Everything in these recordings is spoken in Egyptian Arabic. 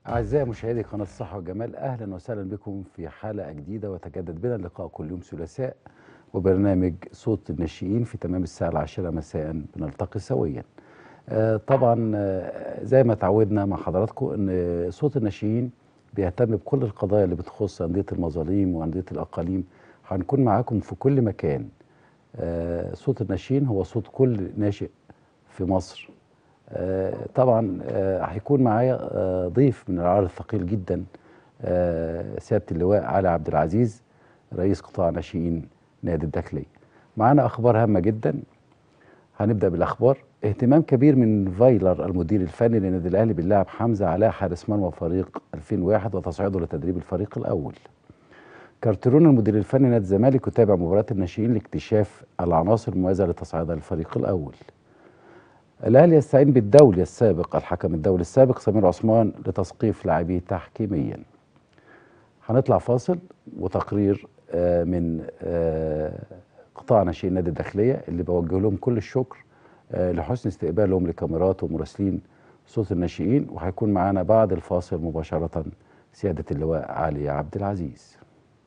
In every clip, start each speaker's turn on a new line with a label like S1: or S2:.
S1: أعزائي مشاهدي قناة الصحة والجمال أهلا وسهلا بكم في حلقة جديدة وتجدد بنا اللقاء كل يوم ثلاثاء وبرنامج صوت الناشئين في تمام الساعة العاشرة مساء بنلتقي سويا آه، طبعا آه، زي ما تعودنا مع حضراتكم أن صوت الناشئين بيهتم بكل القضايا اللي بتخص أندية المظالم وأندية الأقاليم هنكون معاكم في كل مكان آه، صوت الناشئين هو صوت كل ناشئ في مصر آه، طبعا آه، هيكون معايا آه، ضيف من العار الثقيل جدا آه، سياده اللواء علي عبد العزيز رئيس قطاع ناشئين نادي الداخليه. معانا اخبار هامه جدا هنبدا بالاخبار اهتمام كبير من فايلر المدير الفني للنادي الاهلي باللاعب حمزه علاء حارس مرمى فريق 2001 وتصعيده لتدريب الفريق الاول. كارترون المدير الفني نادي الزمالك يتابع مباريات الناشئين لاكتشاف العناصر المميزه لتصعيدها للفريق الاول. الاهلي يستعين بالدولي السابق الحكم الدولي السابق سمير عثمان لتثقيف لاعبيه تحكيميا هنطلع فاصل وتقرير آه، من آه، قطاع ناشئين نادي الداخليه اللي بوجه لهم كل الشكر آه، لحسن استقبالهم لكاميرات ومراسلين صوت الناشئين وهيكون معانا بعد الفاصل مباشره سياده اللواء علي عبد العزيز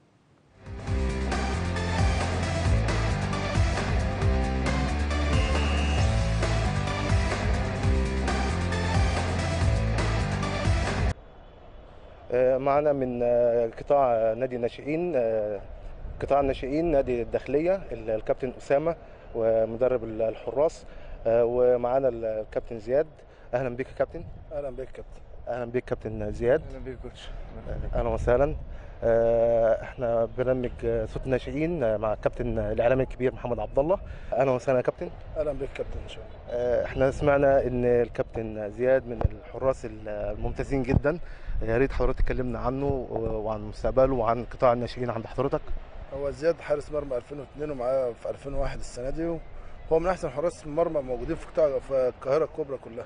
S2: آه، معنا من آه، قطاع آه، نادي الناشئين آه، قطاع الناشئين نادي الداخلية ال- الكابتن أسامة ومدرب ال- الحراس آه، ومعانا ال- الكابتن زياد أهلا بك يا كابتن
S3: اهلا بك كابتن
S2: أهلا بك كابتن زياد
S3: اهلا بك كوتش
S2: أهلا وسهلا آه، احنا برنامج آه، صوت الناشئين آه، مع الكابتن الإعلامي الكبير محمد عبد الله أهلا وسهلا يا كابتن
S3: اهلا بك كابتن ان شاء الله
S2: آه، احنا سمعنا ان الكابتن زياد من الحراس الممتازين جدا يا ريت حضرتك تكلمنا عنه وعن مستقبله وعن قطاع الناشئين عند حضرتك
S3: هو زياد حارس مرمى 2002 ومعاه في 2001 السنه دي هو من احسن حراس المرمى موجودين في قطاع في القاهره الكبرى كلها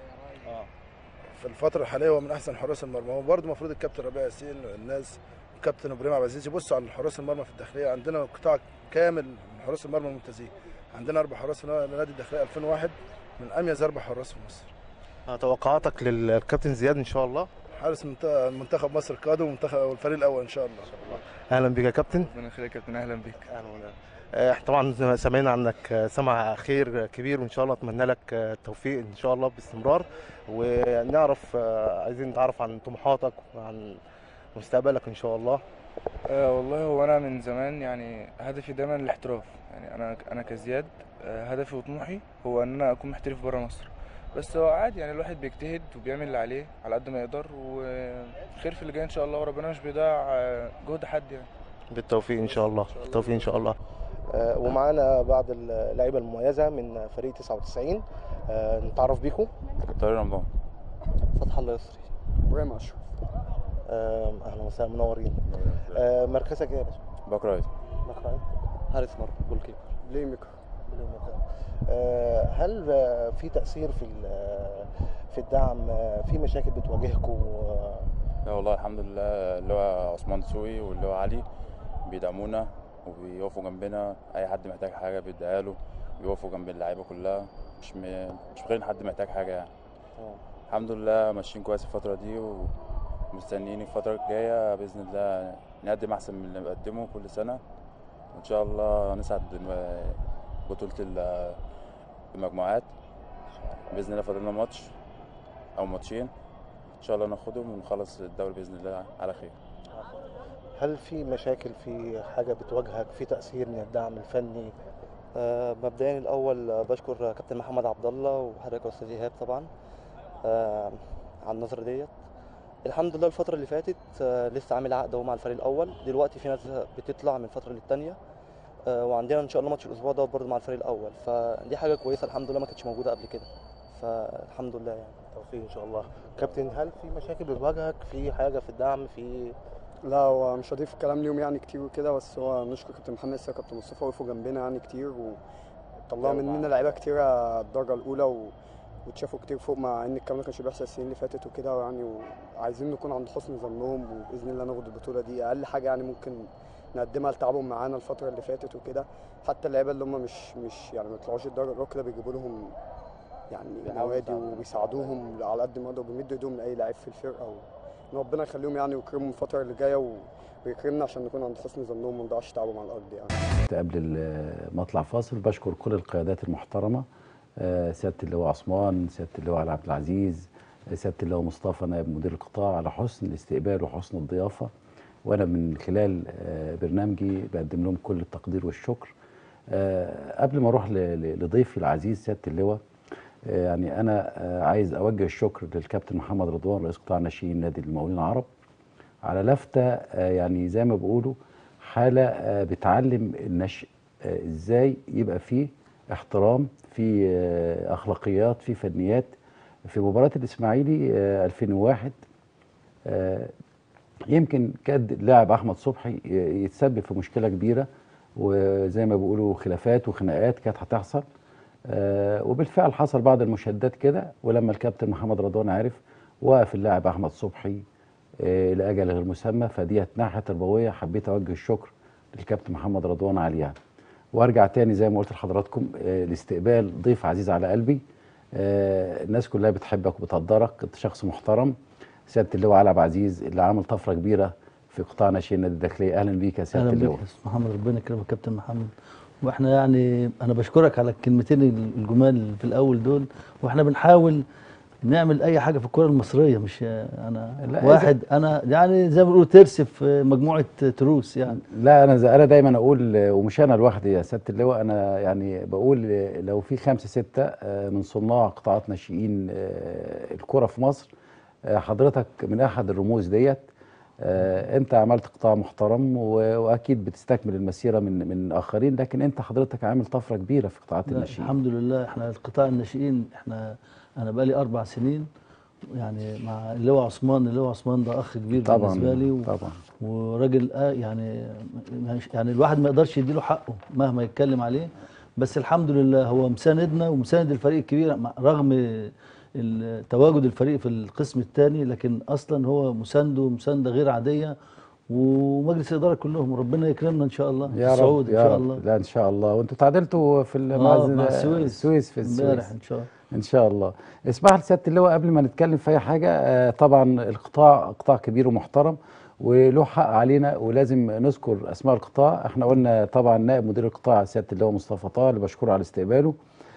S3: في الفتره الحاليه هو من احسن حراس المرمى هو برضه المفروض الكابتن ربيع ياسين والناس الكابتن ابراهيم عبد العزيز يبصوا على حراس المرمى في الداخليه عندنا قطاع كامل من حراس المرمى الممتازين عندنا اربع حراس في نادي الداخليه 2001 من اميز اربع حراس في مصر
S2: آه، توقعاتك للكابتن زياد ان شاء الله
S3: حارس منت- منتخب مصر القادم ومنتخب والفريق الاول ان شاء الله
S2: اهلا بك يا كابتن
S4: ربنا يخليك يا كابتن اهلا بيك
S2: اهلا وسهلا. آه، احنا طبعا سمعنا عنك آه، سمع خير كبير وان شاء الله اتمنى لك آه، التوفيق ان شاء الله باستمرار ونعرف آه، عايزين نتعرف عن طموحاتك وعن مستقبلك ان شاء الله
S4: آه والله هو انا من زمان يعني هدفي دايما الاحتراف يعني انا انا كزياد آه هدفي وطموحي هو ان انا اكون محترف بره مصر بس هو عادي يعني الواحد بيجتهد وبيعمل اللي عليه على قد ما يقدر وخير في اللي جاي ان شاء الله وربنا مش بيضيع آه، جهد حد يعني
S2: بالتوفيق ان شاء الله بالتوفيق ان شاء الله آه، ومعانا بعض اللعيبه المميزه من فريق 99 آه، نتعرف بيكم
S5: طارق رمضان
S2: فتح الله يسري
S3: ابراهيم اشرف
S2: آه، اهلا وسهلا منورين آه، مركزك ايه يا باشا؟
S5: باك رايت
S2: مخرج حارس مرمى جول كيبر
S3: بلاي ميكر
S2: آه، هل آه، في تأثير في ال- في الدعم آه، في مشاكل بتواجهكم آه،
S5: لا والله الحمد لله اللي هو عثمان دسوقي واللي هو علي بيدعمونا وبيقفوا جنبنا اي حد محتاج حاجه بيديها له بيقفوا جنب اللعيبه كلها مش م... مش فاكرين حد محتاج حاجه يعني الحمد لله ماشيين كويس الفتره دي ومستنيين الفتره الجايه باذن الله نقدم احسن من اللي بنقدمه كل سنه وان شاء الله نسعد بم- بطوله ال- المجموعات باذن الله فاضلنا ماتش او ماتشين ان شاء الله ناخدهم ونخلص الدوري باذن الله على خير
S2: هل في مشاكل في حاجة بتواجهك في تأثير من الدعم الفني
S6: آه، مبدئيا الاول آه، بشكر كابتن محمد عبد الله وحضرتك يا استاذ ايهاب طبعا آه، على النظره ديت الحمد لله الفتره اللي فاتت آه، لسه عامل عقد اهو مع الفريق الاول دلوقتي في ناس بتطلع من فتره للتانيه آه، وعندنا ان شاء الله ماتش الاسبوع ده برضه مع الفريق الاول فدي حاجه كويسه الحمد لله ما كانتش موجوده قبل كده فالحمد لله يعني
S2: توفيق إن شاء الله كابتن هل في مشاكل بتواجهك في حاجة في الدعم في
S7: لا هو مش هضيف الكلام ليهم يعني كتير وكده بس هو نشكر كابتن محمد لسه كابتن مصطفى وقفوا جنبنا يعني كتير وطلعوا مننا لعيبه كتيره الدرجه الاولى و... واتشافوا كتير فوق مع ان الكلام ده كانش بيحصل السنين اللي فاتت وكده يعني وعايزين نكون عند حسن ظنهم وباذن الله ناخد البطوله دي اقل حاجه يعني ممكن نقدمها لتعبهم معانا الفتره اللي فاتت وكده حتى اللعيبه اللي هم مش مش يعني ما يطلعوش الدرجه الاولى كده بيجيبوا لهم يعني نوادي وبيساعدوهم على قد ما يقدروا بيمدوا ايدهم لاي لعيب في الفرقه و... ان ربنا يخليهم يعني ويكرمهم الفتره اللي جايه و... ويكرمنا عشان نكون عند حسن ظنهم وما نضيعش تعبهم على الارض يعني
S1: قبل ال- ما اطلع فاصل بشكر كل القيادات المحترمه آه، سياده اللواء عثمان سياده اللواء علي عبد العزيز آه، سياده اللواء مصطفى نائب مدير القطاع على حسن الاستقبال وحسن الضيافه وانا من خلال آه، برنامجي بقدم لهم كل التقدير والشكر آه، قبل ما اروح ل- ل- لضيفي العزيز سياده اللواء آه، يعني انا آه، عايز اوجه الشكر للكابتن محمد رضوان رئيس قطاع ناشئين نادي المقاولين العرب على لفتة آه، يعني زي ما بيقولوا حالة آه، بتعلم النشء آه، ازاي يبقى فيه احترام في آه، اخلاقيات في فنيات في مباراة الاسماعيلي آه، 2001 آه، يمكن كاد اللاعب احمد صبحي ي- يتسبب في مشكله كبيره وزي ما بيقولوا خلافات وخناقات كانت هتحصل آه، وبالفعل حصل بعض المشادات كده ولما الكابتن محمد رضوان عرف وقف اللاعب احمد صبحي آه، لاجل غير مسمى فديت ناحيه تربويه حبيت اوجه الشكر للكابتن محمد رضوان عليها وارجع تاني زي ما قلت لحضراتكم آه، لاستقبال ضيف عزيز على قلبي آه، الناس كلها بتحبك وبتقدرك انت شخص محترم سياده اللواء علي عبد العزيز اللي عامل طفره كبيره في قطاع ناشئين النادي الداخليه اهلا بيك يا سياده
S8: اهلا بك
S1: اللواء
S8: يا أستاذ محمد ربنا يكرمك كابتن محمد واحنا يعني انا بشكرك على الكلمتين الجمال في الاول دول واحنا بنحاول نعمل اي حاجه في الكره المصريه مش انا
S1: لا،
S8: واحد انا يعني زي ما بيقولوا ترس في مجموعه تروس يعني
S1: لا انا زي انا دايما اقول آه، ومش انا لوحدي يا سياده اللواء انا يعني بقول آه، لو في خمسه سته آه، من صناع قطاعات ناشئين آه، الكره في مصر آه، حضرتك من احد الرموز ديت آه، انت عملت قطاع محترم و- واكيد بتستكمل المسيره من من اخرين لكن انت حضرتك عامل طفره كبيره في قطاعات
S8: لا،
S1: الناشئين
S8: الحمد لله احنا القطاع الناشئين احنا انا بقالي اربع سنين يعني مع اللواء عثمان اللواء عثمان ده اخ كبير
S1: طبعا
S8: بالنسبه لي و...
S1: طبعا
S8: وراجل آه يعني يعني الواحد ما يقدرش يديله حقه مهما يتكلم عليه بس الحمد لله هو مساندنا ومساند الفريق الكبير مع- رغم ال- تواجد الفريق في القسم الثاني لكن اصلا هو مسانده مسانده غير عاديه ومجلس الاداره كلهم وربنا يكرمنا ان شاء الله في
S1: يا رب
S8: الصعود ان
S1: يا
S8: شاء
S1: رب
S8: الله
S1: لا ان شاء الله وانتوا تعادلتوا في ال-
S8: آه،
S1: الز-
S8: مع السويس
S1: السويس في
S8: امبارح
S1: السويس
S8: ان شاء الله
S1: ان شاء الله اسمح لي سياده اللواء قبل ما نتكلم في اي حاجه آه، طبعا القطاع قطاع كبير ومحترم وله حق علينا ولازم نذكر اسماء القطاع احنا قلنا طبعا نائب مدير القطاع سياده اللواء مصطفى طه اللي بشكره على استقباله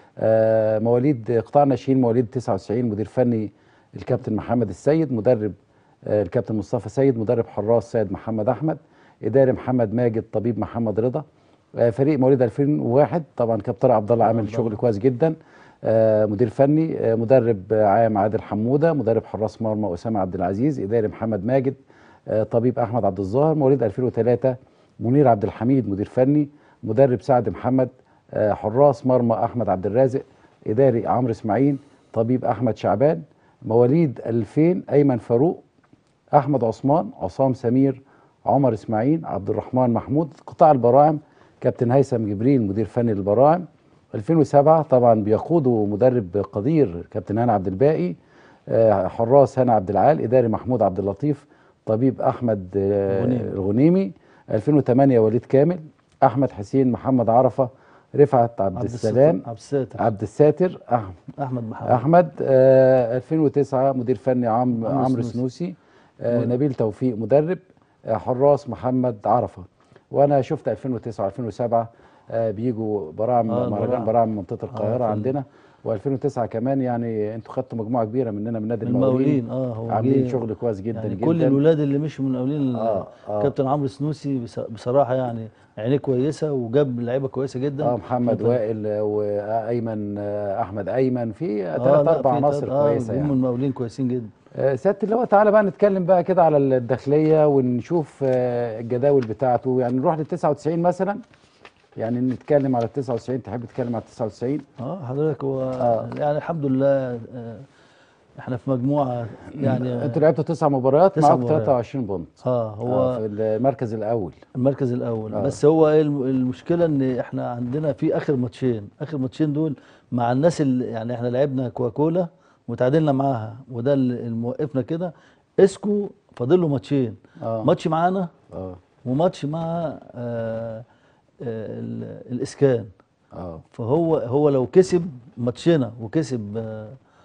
S1: آه، مواليد قطاع ناشئين مواليد 99 مدير فني الكابتن محمد السيد مدرب آه، الكابتن مصطفى سيد مدرب حراس سيد محمد احمد اداري محمد ماجد طبيب محمد رضا آه، فريق مواليد 2001 طبعا كابتن طارق عبد الله عامل شغل كويس جدا آه، مدير فني آه، مدرب آه، عام عادل حموده مدرب حراس مرمى اسامه عبد العزيز اداري محمد ماجد آه، طبيب احمد عبد الظاهر مواليد 2003 منير عبد الحميد مدير فني مدرب سعد محمد آه، حراس مرمى احمد عبد الرازق اداري عمرو اسماعيل طبيب احمد شعبان مواليد 2000 ايمن فاروق احمد عثمان عصام سمير عمر اسماعيل عبد الرحمن محمود قطاع البراعم كابتن هيثم جبريل مدير فني للبراعم 2007 طبعا بيقوده مدرب قدير كابتن هاني عبد الباقي آه، حراس هاني عبد العال اداري محمود عبد اللطيف طبيب احمد آه،
S8: الغنيمي.
S1: الغنيمي 2008 وليد كامل احمد حسين محمد عرفه رفعت عبد,
S8: عبد
S1: السلام
S8: عبد الساتر
S1: عبد الساتر أحمد
S8: احمد محمد
S1: احمد آه 2009 مدير فني عم
S8: عمرو
S1: عمرو
S8: سنوسي.
S1: سنوسي آه
S8: مدرب.
S1: نبيل توفيق مدرب آه حراس محمد عرفه وانا شفت 2009 2007 آه بيجوا براعم
S8: آه،
S1: مهرجان
S8: البراعم.
S1: براعم منطقه القاهره
S8: في ال-
S1: عندنا و2009 كمان يعني انتوا خدتوا مجموعه كبيره مننا من نادي
S8: من
S1: المقاولين
S8: المقاولين اه هو
S1: عاملين
S8: جه-
S1: شغل كويس جدا
S8: يعني
S1: جدا
S8: كل الولاد اللي مشوا من المقاولين
S1: آه، آه.
S8: كابتن عمرو سنوسي بص- بصراحه يعني عينيه كويسه وجاب لعيبه كويسه جدا
S1: اه محمد
S8: كابتن-
S1: وائل آه، وايمن آه، احمد ايمن في
S8: آه،
S1: ثلاث
S8: لا،
S1: اربع
S8: في
S1: عناصر
S8: تلات- آه،
S1: كويسه
S8: هم
S1: يعني
S8: المقاولين كويسين جدا
S1: آه، سياده اللواء تعالى بقى نتكلم بقى كده على الداخليه ونشوف آه، الجداول بتاعته يعني نروح لل 99 مثلا يعني نتكلم على ال 99 تحب تتكلم على ال 99
S8: اه حضرتك هو
S1: آه.
S8: يعني الحمد لله آه، احنا في مجموعه يعني
S1: انتوا لعبتوا تسع مباريات
S8: تسع
S1: معاكم
S8: مباريات.
S1: 23 بونت
S8: اه هو
S1: آه، في المركز الاول
S8: المركز الاول
S1: آه.
S8: آه. بس هو ايه الم- المشكله ان احنا عندنا في اخر ماتشين اخر ماتشين دول مع الناس اللي يعني احنا لعبنا كوكولا وتعادلنا معاها وده اللي اللي موقفنا كده اسكو فاضل له ماتشين
S1: اه
S8: ماتش معانا
S1: اه
S8: وماتش مع آه آه ال- الاسكان
S1: اه
S8: فهو هو لو كسب ماتشنا وكسب آه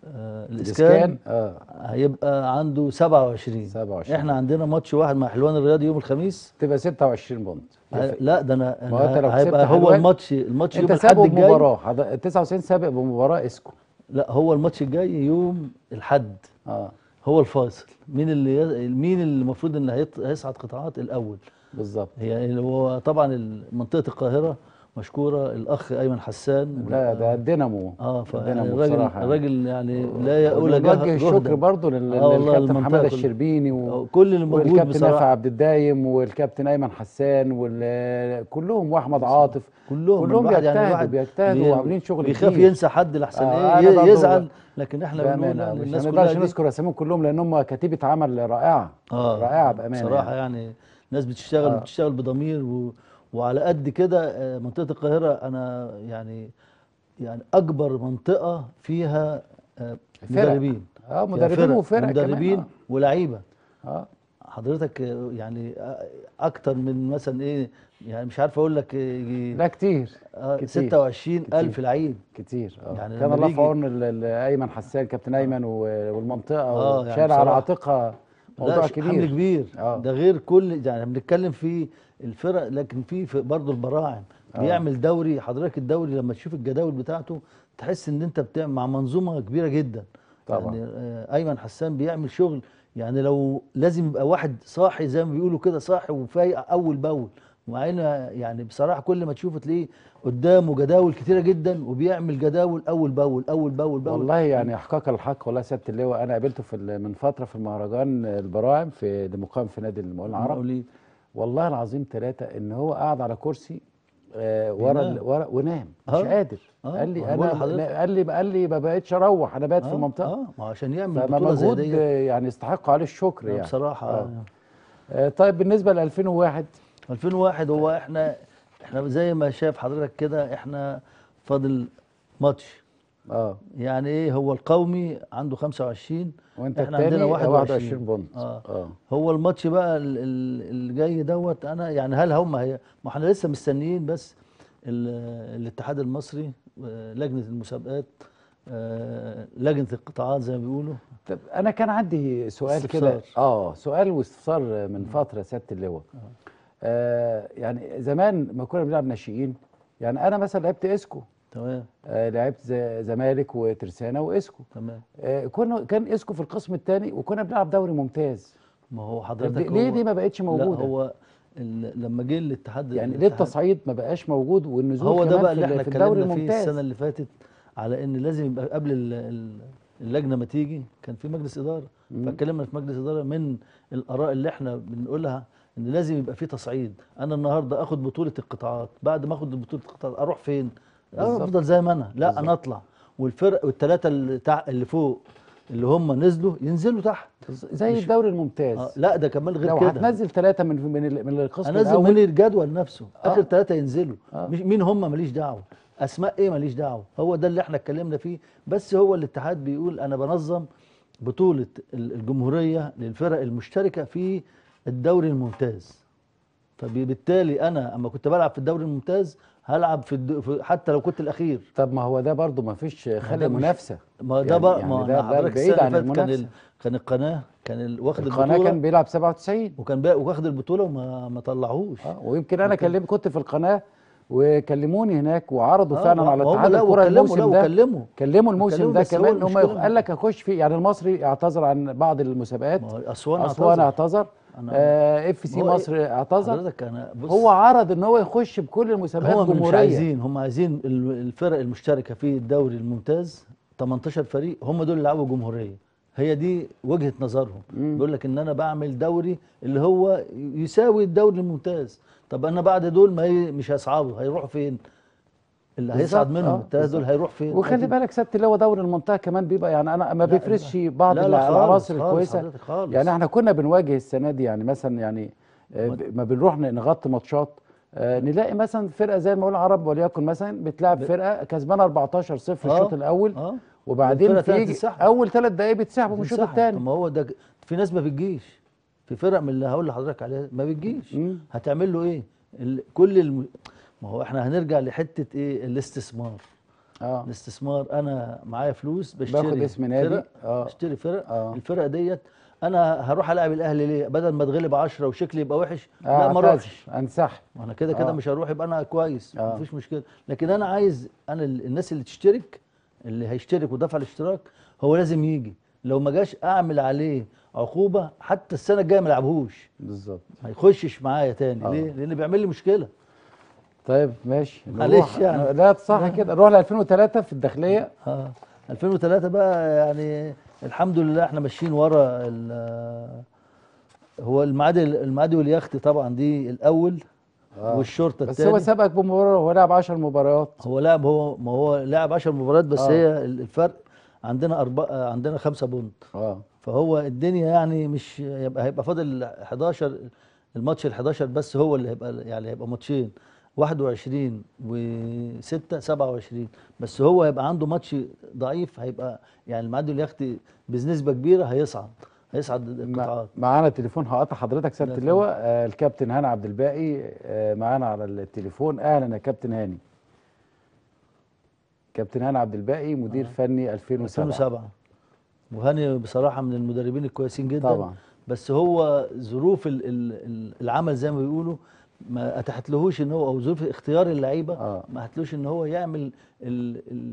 S8: آه
S1: الاسكان
S8: الاسكان
S1: اه
S8: هيبقى عنده 27
S1: 27
S8: احنا عندنا ماتش واحد مع حلوان الرياضي يوم الخميس
S1: تبقى 26 بونت
S8: ه- لا ده انا,
S1: ما هو أنت لو
S8: أنا هيبقى
S1: كسبت
S8: هو
S1: حلوان،
S8: الماتش الماتش يوم
S1: انت
S8: الاحد
S1: سابقه
S8: الجاي
S1: بمباراه حض- 99 سابق بمباراه اسكو
S8: لا هو الماتش الجاي يوم الحد
S1: اه
S8: هو الفاصل مين اللي ي- مين اللي المفروض ان هيط- هيصعد قطاعات الاول
S1: بالظبط
S8: هي اللي هو طبعا منطقه القاهره مشكوره الاخ ايمن حسان
S1: لا ده الدينامو
S8: اه
S1: الدينامو
S8: فالراجل
S1: بصراحه يعني.
S8: الراجل يعني لا يقول
S1: ونوجه الشكر برضه لل-
S8: آه والله
S1: للكابتن
S8: المنطقة
S1: حماده
S8: كلها.
S1: الشربيني و...
S8: كل اللي موجود
S1: والكابتن نافع
S8: بصراحه
S1: عبد الدايم والكابتن ايمن حسان وال... كلهم واحمد عاطف
S8: كلهم
S1: كلهم
S8: الواحد
S1: بيجتهدوا
S8: الواحد
S1: بيجتهدوا
S8: بي-
S1: وعاملين شغل
S8: بيخاف
S1: كبير.
S8: ينسى حد لحسن
S1: آه،
S8: ايه
S1: أنا برضه
S8: ي- يزعل لكن احنا بنقول
S1: بامانه
S8: يعني
S1: مش
S8: الناس
S1: هنقدرش
S8: كلها دي
S1: نذكر اساميهم كلهم لان هم كتيبه عمل رائعه
S8: اه
S1: رائعه بامانه
S8: بصراحه
S1: يعني.
S8: يعني ناس بتشتغل
S1: آه.
S8: بتشتغل بضمير و... وعلى قد كده آه، منطقه القاهره انا يعني يعني اكبر منطقه فيها آه،
S1: فرق.
S8: مدربين
S1: اه
S8: فيها
S1: مدربين
S8: فرق
S1: وفرق
S8: مدربين
S1: كمان
S8: ولاعيبه
S1: اه, آه.
S8: حضرتك آه، يعني آه، اكتر من مثلا ايه يعني مش عارف اقول لك آه، يجي
S1: لا كتير
S8: آه،
S1: كتير.
S8: 26000
S1: كتير.
S8: لعيب
S1: كتير اه
S8: يعني
S1: كان
S8: لما
S1: الله في
S8: بيجي-
S1: عون ال- ال- ايمن حسان كابتن ايمن و- والمنطقه
S8: آه،
S1: وشال
S8: يعني
S1: على
S8: بصراحة.
S1: عاتقها موضوع
S8: لا ش- حمل
S1: كبير
S8: كبير
S1: آه.
S8: ده غير كل يعني بنتكلم في الفرق لكن في في برضه البراعم
S1: آه.
S8: بيعمل دوري حضرتك الدوري لما تشوف الجداول بتاعته تحس ان انت بتعمل مع منظومه كبيره جدا
S1: طبعا.
S8: يعني آه، ايمن حسان بيعمل شغل يعني لو لازم يبقى واحد صاحي زي ما بيقولوا كده صاحي وفايق اول باول مع ان يعني بصراحه كل ما تشوفه تلاقيه قدامه جداول كتيره جدا وبيعمل جداول اول باول اول باول باول
S1: والله يعني احقاق الحق والله سياده اللواء انا قابلته في ال- من فتره في المهرجان البراعم في لمقام في نادي المقاولين العرب
S8: المقاولين.
S1: والله العظيم ثلاثه ان هو قاعد على كرسي آه ورا
S8: بينام.
S1: ال- ورا ونام مش
S8: آه.
S1: قادر
S8: آه،
S1: قال لي
S8: ما بقول
S1: انا
S8: لحضرتك.
S1: قال لي قال لي ما بقتش اروح انا بقيت في
S8: آه،
S1: المنطقه
S8: اه ما عشان يعمل
S1: فما
S8: بطوله زي
S1: مجهود
S8: دي
S1: آه، يعني يستحق عليه الشكر يعني
S8: بصراحه
S1: آه.
S8: آه.
S1: آه طيب بالنسبه ل 2001
S8: 2001 هو احنا احنا زي ما شايف حضرتك كده احنا فاضل ماتش
S1: اه
S8: يعني ايه هو القومي عنده 25
S1: وانت
S8: احنا
S1: التاني
S8: عندنا
S1: 21
S8: 21
S1: بونت
S8: اه
S1: اه
S8: هو الماتش بقى ال- ال- اللي جاي دوت انا يعني هل هم هي ما احنا لسه مستنيين بس ال- الاتحاد المصري آه، لجنه المسابقات آه، لجنه القطاعات زي ما بيقولوا
S1: طب انا كان عندي سؤال كده
S8: استفسار.
S1: اه سؤال واستفسار من فتره سياده اللواء آه يعني زمان ما كنا بنلعب ناشئين يعني انا مثلا لعبت اسكو
S8: تمام
S1: آه لعبت ز- زمالك وترسانه واسكو
S8: تمام
S1: آه كنا كان اسكو في القسم الثاني وكنا بنلعب دوري ممتاز
S8: ما هو
S1: طب
S8: حضرتك
S1: دي- ليه
S8: هو-
S1: دي ما بقتش موجوده
S8: لا هو ال- لما جه الاتحاد
S1: يعني ليه
S8: الاتحاد-
S1: التصعيد ما بقاش موجود والنزول
S8: هو ده
S1: كمان
S8: بقى
S1: في
S8: اللي
S1: ال-
S8: احنا
S1: في الدوري
S8: اتكلمنا فيه
S1: الممتاز
S8: السنه اللي فاتت على ان لازم يبقى قبل ال- ال- اللجنه ما تيجي كان في مجلس اداره
S1: مم.
S8: فاتكلمنا في مجلس اداره من الاراء اللي احنا بنقولها ان لازم يبقى في تصعيد انا النهارده اخد بطوله القطاعات بعد ما اخد بطوله القطاعات اروح فين
S1: بالظبط.
S8: افضل زي ما انا لا
S1: بالظبط.
S8: انا اطلع والفرق والثلاثه اللي, تع... اللي فوق اللي هم نزلوا ينزلوا تحت
S1: زي
S8: مش-
S1: الدوري الممتاز
S8: آه لا ده كمان غير
S1: لو
S8: كده
S1: هتنزل ثلاثه من من ال- من القسم
S8: انزل
S1: الاول
S8: من الجدول نفسه
S1: آه.
S8: اخر ثلاثه ينزلوا
S1: آه.
S8: مش مين هم ماليش دعوه اسماء ايه ماليش دعوه هو ده اللي احنا اتكلمنا فيه بس هو الاتحاد بيقول انا بنظم بطوله ال- الجمهوريه للفرق المشتركه في الدوري الممتاز فبالتالي انا اما كنت بلعب في الدوري الممتاز هلعب في, الد... في حتى لو كنت الاخير
S1: طب ما هو ده برضو ما فيش خلق
S8: ده مش-
S1: منافسه
S8: ما ده
S1: يعني-
S8: بقى
S1: يعني
S8: ما
S1: ده-
S8: أنا
S1: ده
S8: حضرتك
S1: بعيد
S8: السنه
S1: عن
S8: اللي فاتت كان ال...
S1: المنافسة.
S8: كان القناه كان ال... واخد
S1: القناه
S8: البطوله
S1: كان بيلعب 97
S8: وكان بقى واخد البطوله وما ما طلعوش
S1: اه ويمكن انا كلمت كنت في القناه وكلموني هناك وعرضوا
S8: آه،
S1: فعلا
S8: ما-
S1: على
S8: ما هم
S1: اتحاد
S8: لا
S1: الكره
S8: وكلموا لا
S1: الموسم ده
S8: وكلموا
S1: كلموا الموسم
S8: كلموا
S1: ده
S8: بس هو
S1: كمان هم
S8: المشكلة
S1: قال لك اخش في يعني المصري اعتذر عن بعض المسابقات
S8: ما هو اسوان
S1: اسوان
S8: اعتذر.
S1: اعتذر
S8: أنا-
S1: آه اف سي
S8: ما هو إيه؟
S1: مصر اعتذر
S8: حضرتك انا بص
S1: هو عرض ان هو يخش بكل المسابقات
S8: هم مش
S1: جمهوريه
S8: عايزين هم عايزين ال- الفرق المشتركه في الدوري الممتاز 18 فريق هم دول اللي يلعبوا جمهوريه هي دي وجهه نظرهم
S1: مم.
S8: بيقول لك ان انا بعمل دوري اللي هو يساوي الدوري الممتاز طب انا بعد دول ما ي- مش هيصعدوا هيروحوا فين اللي
S1: بالظبط،
S8: هيصعد منهم
S1: آه،
S8: الثلاثه دول
S1: بالظبط.
S8: هيروح فين
S1: وخلي
S8: أكيد.
S1: بالك سبت اللي هو دوري المنطقه كمان بيبقى يعني انا ما بيفرزش بعض
S8: لا لا خالص،
S1: العناصر
S8: خالص
S1: الكويسه
S8: حضرتك خالص.
S1: يعني احنا كنا بنواجه السنه دي يعني مثلا يعني آه،
S8: ما-
S1: ب- ما بنروح ن- نغطي ماتشات آه، نلاقي مثلا فرقه زي المقاولين العرب وليكن مثلا بتلعب فرقه كسبانه 14 0
S8: آه،
S1: الشوط الاول
S8: اه
S1: وبعدين
S8: والفرقة تلات
S1: تيجي
S8: تتسحب.
S1: اول ثلاث دقائق بيتسحبوا من الشوط
S8: بتنسحب.
S1: الثاني
S8: طب ما هو ده في ناس ما بتجيش في فرق من اللي هقول لحضرتك عليها ما بتجيش
S1: مم.
S8: هتعمل له ايه ال... كل الم... ما هو احنا هنرجع لحته ايه الاستثمار
S1: اه
S8: الاستثمار انا معايا فلوس بشتري
S1: باخد اسم نادي
S8: فرق
S1: اه
S8: اشتري فرق
S1: اه
S8: الفرق ديت انا هروح العب الاهلي ليه بدل ما اتغلب 10 وشكلي يبقى وحش لا
S1: اه
S8: ما
S1: اعتذر،
S8: اروحش
S1: انسحب
S8: ما انا كده كده
S1: آه.
S8: مش هروح يبقى انا كويس
S1: آه.
S8: مفيش مشكله لكن انا عايز انا ال- الناس اللي تشترك اللي هيشترك ودفع الاشتراك هو لازم يجي لو ما جاش اعمل عليه عقوبه حتى السنه الجايه ما يلعبهوش
S1: بالظبط
S8: ما يخشش معايا تاني
S1: آه.
S8: ليه لان بيعمل لي مشكله
S1: طيب ماشي
S8: معلش
S1: نروح-
S8: يعني.
S1: لا صح كده نروح ل 2003 في الداخليه
S8: اه 2003 بقى يعني الحمد لله احنا ماشيين ورا ال- هو المعادي المعادي واليخت طبعا دي الاول
S1: آه.
S8: والشرطه
S1: بس
S8: الثاني
S1: هو سبقك بمباراه هو لعب 10 مباريات
S8: هو لعب هو ما هو لعب 10 مباريات بس
S1: آه.
S8: هي الفرق عندنا أربعة عندنا خمسة بونت
S1: اه
S8: فهو الدنيا يعني مش هيبقى هيبقى فاضل 11 الماتش ال 11 بس هو اللي هيبقى يعني هيبقى ماتشين 21 و6 27 بس هو هيبقى عنده ماتش ضعيف هيبقى يعني المعدل اليختي بنسبة كبيرة هيصعد هيصعد
S1: مع-
S8: القطاعات
S1: معانا تليفون هقطع حضرتك سياده
S8: لا،
S1: اللواء آه الكابتن هاني عبد الباقي آه معانا على التليفون اهلا يا كابتن هاني كابتن هاني عبد الباقي مدير فني 2007
S8: 2007 وهاني بصراحة من المدربين الكويسين جدا
S1: طبعا
S8: بس هو ظروف ال- ال- ال- العمل زي ما بيقولوا ما اتاحتلهوش ان هو او ظروف اختيار اللعيبه
S1: آه.
S8: ما اتاحتلوش ان هو يعمل ال ال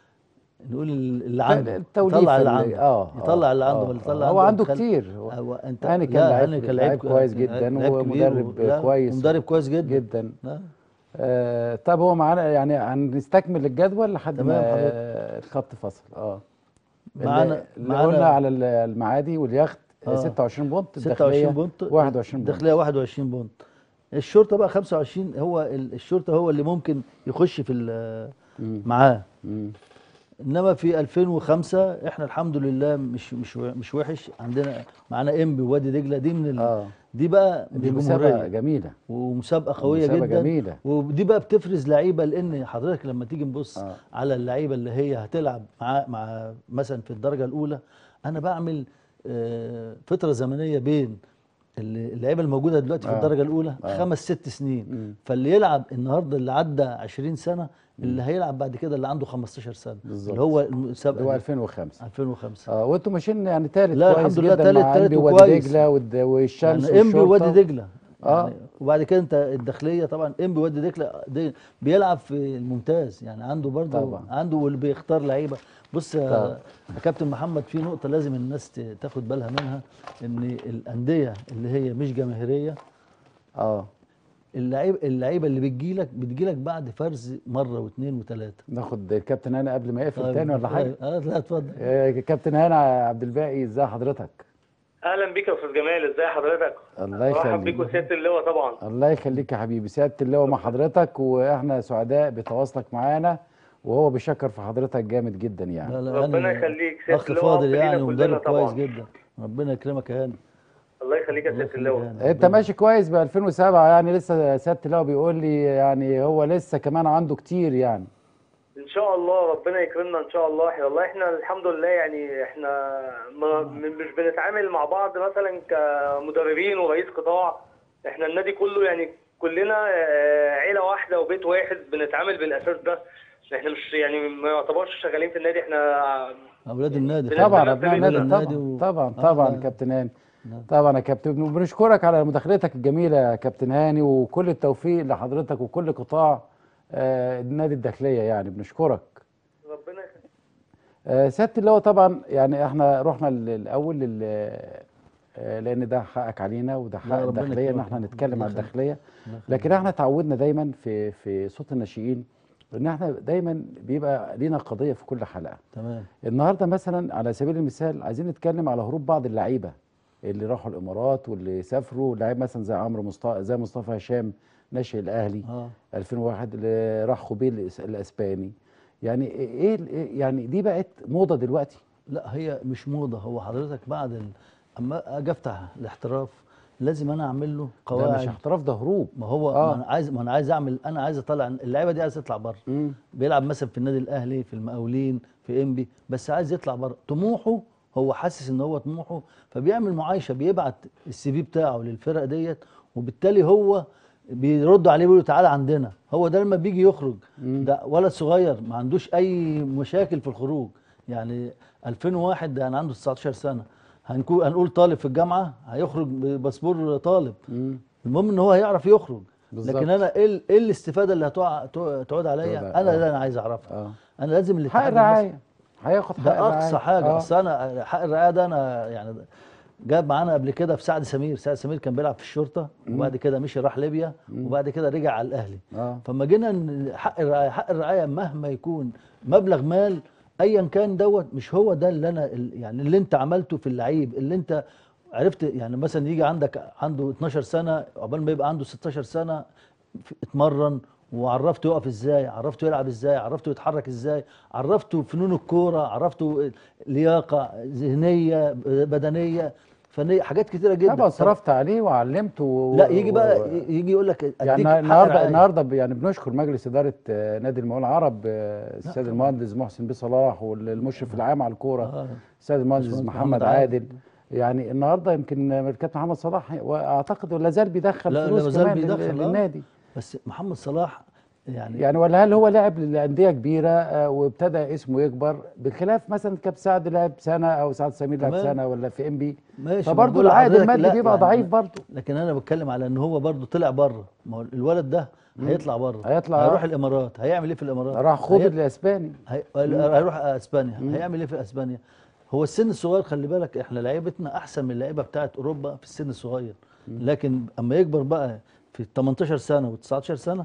S8: نقول ال- اللي عنده
S1: التوليفة
S8: يطلع اللي
S1: اللي-
S8: عنده
S1: اه
S8: يطلع اللي عنده
S1: آه،
S8: ولا يطلع
S1: هو عنده
S8: يخلي-
S1: كتير هو
S8: هو انت
S1: هاني كان
S8: لا،
S1: لعيب-
S8: هاني كان
S1: لعيب
S8: لعيب
S1: كويس
S8: لعيب-
S1: جدا
S8: لعيب كبير
S1: ومدرب
S8: لا،
S1: كويس.
S8: ومدرب كويس جدا
S1: جدا
S8: لا.
S1: آه طب هو معانا يعني هنستكمل الجدول لحد ما
S8: تمام حضرتك.
S1: آه الخط فصل اه
S8: معانا
S1: اللي قلنا على ال- المعادي واليخت آه.
S8: آه.
S1: 26 بونت
S8: 26 بونت
S1: 21 بونت
S8: الداخليه 21 بونت الشرطه بقى 25 هو ال- الشرطه هو اللي ممكن يخش في ال-
S1: مم.
S8: معاه
S1: مم.
S8: انما في 2005 احنا الحمد لله مش مش و- مش وحش عندنا معانا انبي ووادي دجله دي من ال...
S1: اه
S8: دي بقى
S1: دي
S8: من
S1: مسابقه
S8: الجمهوريه
S1: جميله
S8: ومسابقه قويه
S1: مسابقة
S8: جدا
S1: جميله
S8: ودي بقى بتفرز لعيبه لان حضرتك لما تيجي نبص
S1: آه.
S8: على اللعيبه اللي هي هتلعب مع مع مثلا في الدرجه الاولى انا بعمل آه، فتره زمنيه بين اللي- اللعيبه الموجوده دلوقتي في
S1: آه.
S8: الدرجه الاولى
S1: آه.
S8: خمس ست سنين
S1: مم.
S8: فاللي يلعب النهارده اللي عدى 20 سنه اللي هيلعب بعد كده اللي عنده 15 سنه
S1: بالظبط.
S8: اللي هو
S1: اللي هو
S8: المسابقه دي
S1: 2005
S8: 2005
S1: اه وانتم ماشيين يعني تالت
S8: لا،
S1: كويس
S8: الحمد لله
S1: جدا
S8: تالت-
S1: مع
S8: تالت
S1: انبي ووادي
S8: وكويس.
S1: دجله والد- والشمس
S8: يعني انبي
S1: والشرطة.
S8: ووادي دجله
S1: آه.
S8: يعني وبعد كده انت الداخليه طبعا انبي ووادي دجله دي بيلعب في الممتاز يعني عنده برضه
S1: طبعا.
S8: عنده واللي بيختار لعيبه بص
S1: طبعا.
S8: يا يا كابتن محمد في نقطه لازم الناس ت- تاخد بالها منها ان الانديه اللي هي مش جماهيريه
S1: اه
S8: اللعيب اللعيبه اللي بتجيلك بتجيلك بعد فرز مره واثنين وثلاثه
S1: ناخد الكابتن هاني قبل ما يقفل تاني ولا حاجه
S8: اه لا اتفضل
S1: آه، كابتن هاني عبد الباقي ازي حضرتك
S9: اهلا بيك يا استاذ جمال ازي حضرتك
S1: الله
S9: مرحب بيك
S1: يخليك
S9: وسياده اللواء طبعا
S1: الله يخليك يا حبيبي سياده اللواء مع حضرتك واحنا سعداء بتواصلك معانا وهو بيشكر في حضرتك جامد جدا يعني
S8: لا لا
S9: ربنا
S8: يعني
S9: يخليك سياده
S8: اخ
S9: اللواء
S8: فاضل
S9: أب لينا
S8: يعني
S9: كلنا
S8: ومدرب
S9: طبعا.
S8: كويس جدا ربنا يكرمك يا هاني
S9: الله يخليك يا
S8: الله
S9: سياده
S8: يخليك يا
S9: اللواء
S8: هاني.
S1: انت ماشي كويس ب 2007 يعني لسه سياده اللواء بيقول لي يعني هو لسه كمان عنده كتير يعني
S9: ان شاء الله ربنا يكرمنا ان شاء الله احنا والله احنا الحمد لله يعني احنا ما م- مش بنتعامل مع بعض مثلا كمدربين ورئيس قطاع احنا النادي كله يعني كلنا آه، عيله واحده وبيت واحد بنتعامل بالاساس ده احنا مش يعني ما يعتبرش شغالين في النادي احنا
S8: اولاد النادي
S9: بنبقى
S1: طبعا
S9: بنبقى
S1: ابناء
S9: بنبقى
S1: النادي
S8: النادي
S1: طبعا
S8: و-
S1: طبعا
S8: آه،
S1: طبعا
S8: لا.
S1: كابتن هاني
S8: نعم.
S1: طبعا يا كابتن وبنشكرك على مداخلتك الجميله يا كابتن هاني وكل التوفيق لحضرتك وكل قطاع آه، النادي الداخليه يعني بنشكرك
S9: ربنا يخليك
S1: آه، سياده اللواء طبعا يعني احنا رحنا ال- الاول لل آه، لان ده حقك علينا وده حق
S8: لا، ربنا
S1: الداخليه ان
S8: يكرمك.
S1: احنا نتكلم
S8: الله
S1: عن
S8: يخليك.
S1: الداخليه
S8: الله يخليك.
S1: لكن احنا تعودنا دايما في في صوت الناشئين ان احنا دايما بيبقى لينا قضيه في كل حلقه
S8: تمام
S1: النهارده مثلا على سبيل المثال عايزين نتكلم على هروب بعض اللعيبه اللي راحوا الامارات واللي سافروا لعيب مثلا زي عمرو مصطفى زي مصطفى هشام ناشئ الاهلي
S8: اه
S1: 2001 اللي راح خوبيل الإس- الاسباني يعني ايه ال- إيه- يعني دي بقت موضه دلوقتي
S8: لا هي مش موضه هو حضرتك بعد ال... اما اجي افتح الاحتراف لازم انا اعمل له
S1: ده مش
S8: قواعد
S1: احتراف ده هروب
S8: ما هو
S1: آه.
S8: ما انا عايز ما انا عايز اعمل انا عايز اطلع اللعيبه دي عايز تطلع بره
S1: مم.
S8: بيلعب مثلا في النادي الاهلي في المقاولين في انبي بس عايز يطلع بره طموحه هو حاسس ان هو طموحه فبيعمل معايشه بيبعت السي في بتاعه للفرق ديت وبالتالي هو بيردوا عليه بيقولوا تعالى عندنا هو ده لما بيجي يخرج ده ولد صغير ما عندوش اي مشاكل في الخروج يعني 2001 ده انا عنده 19 سنه هنكون هنقول طالب في الجامعه هيخرج بباسبور طالب المهم ان هو هيعرف يخرج
S1: بالظبط.
S8: لكن انا ايه ال- ايه الاستفاده اللي هتقع تو- تعود عليا
S1: تعود-
S8: انا
S1: آه.
S8: اللي انا عايز اعرفها
S1: اه
S8: انا لازم
S1: حق
S8: الاتحاد المصري-
S1: الرعايه هياخد حق
S8: ده
S1: الرعايه
S8: اقصى حاجه
S1: آه.
S8: اصل انا حق الرعايه ده انا يعني جاب معانا قبل كده في سعد سمير سعد سمير كان بيلعب في الشرطه وبعد كده مشي راح ليبيا وبعد كده رجع على الاهلي
S1: اه
S8: فما جينا ن- حق الرعايه حق الرعايه مهما يكون مبلغ مال ايا كان دوت مش هو ده اللي انا ال- يعني اللي انت عملته في اللعيب اللي انت عرفت يعني مثلا يجي عندك عنده 12 سنه عقبال ما يبقى عنده 16 سنه في- اتمرن وعرفته يقف ازاي عرفته يلعب ازاي عرفته يتحرك ازاي عرفته فنون الكوره عرفته لياقه ذهنيه بدنيه فنيه حاجات كتيره جدا
S1: طبعا صرفت عليه وعلمته و...
S8: لا يجي بقى
S1: و-
S8: يجي يقول لك
S1: يعني
S8: أديك حق
S1: النهارده
S8: الرعاية.
S1: النهارده ب- يعني بنشكر مجلس اداره آه، نادي المقاولين العرب آه، السيد المهندس محسن بيه صلاح والمشرف العام على الكوره
S8: آه.
S1: السيد المهندس
S8: باشمهندس
S1: محمد
S8: محمد
S1: عادل يعني النهارده يمكن الكابتن محمد صلاح واعتقد ولا زال بيدخل
S8: لا، لا
S1: فلوس
S8: مازال
S1: كمان لل-
S8: بيدخل، آه.
S1: للنادي
S8: بس محمد صلاح يعني,
S1: يعني ولا هل هو لاعب للانديه كبيره آه، وابتدى اسمه يكبر بخلاف مثلا كابتن سعد لعب سنه او سعد سمير لعب
S8: تمام.
S1: سنه ولا في ام بي
S8: ماشي ما
S1: فبرضه
S8: بقول
S1: العائد
S8: لحضرتك
S1: المادي
S8: لا،
S1: بيبقى
S8: يعني
S1: ضعيف برضه
S8: لكن انا بتكلم على ان هو برضه طلع بره ما هو الولد ده هيطلع بره
S1: هيطلع،
S8: هيروح
S1: آه.
S8: الامارات هيعمل ايه في الامارات
S1: راح خوض
S8: هي-
S1: الاسباني
S8: هي... هيروح اسبانيا هيعمل ايه في اسبانيا هو السن الصغير خلي بالك احنا لعيبتنا احسن من اللعيبه بتاعت اوروبا في السن الصغير لكن اما يكبر بقى في 18 سنه و19 سنه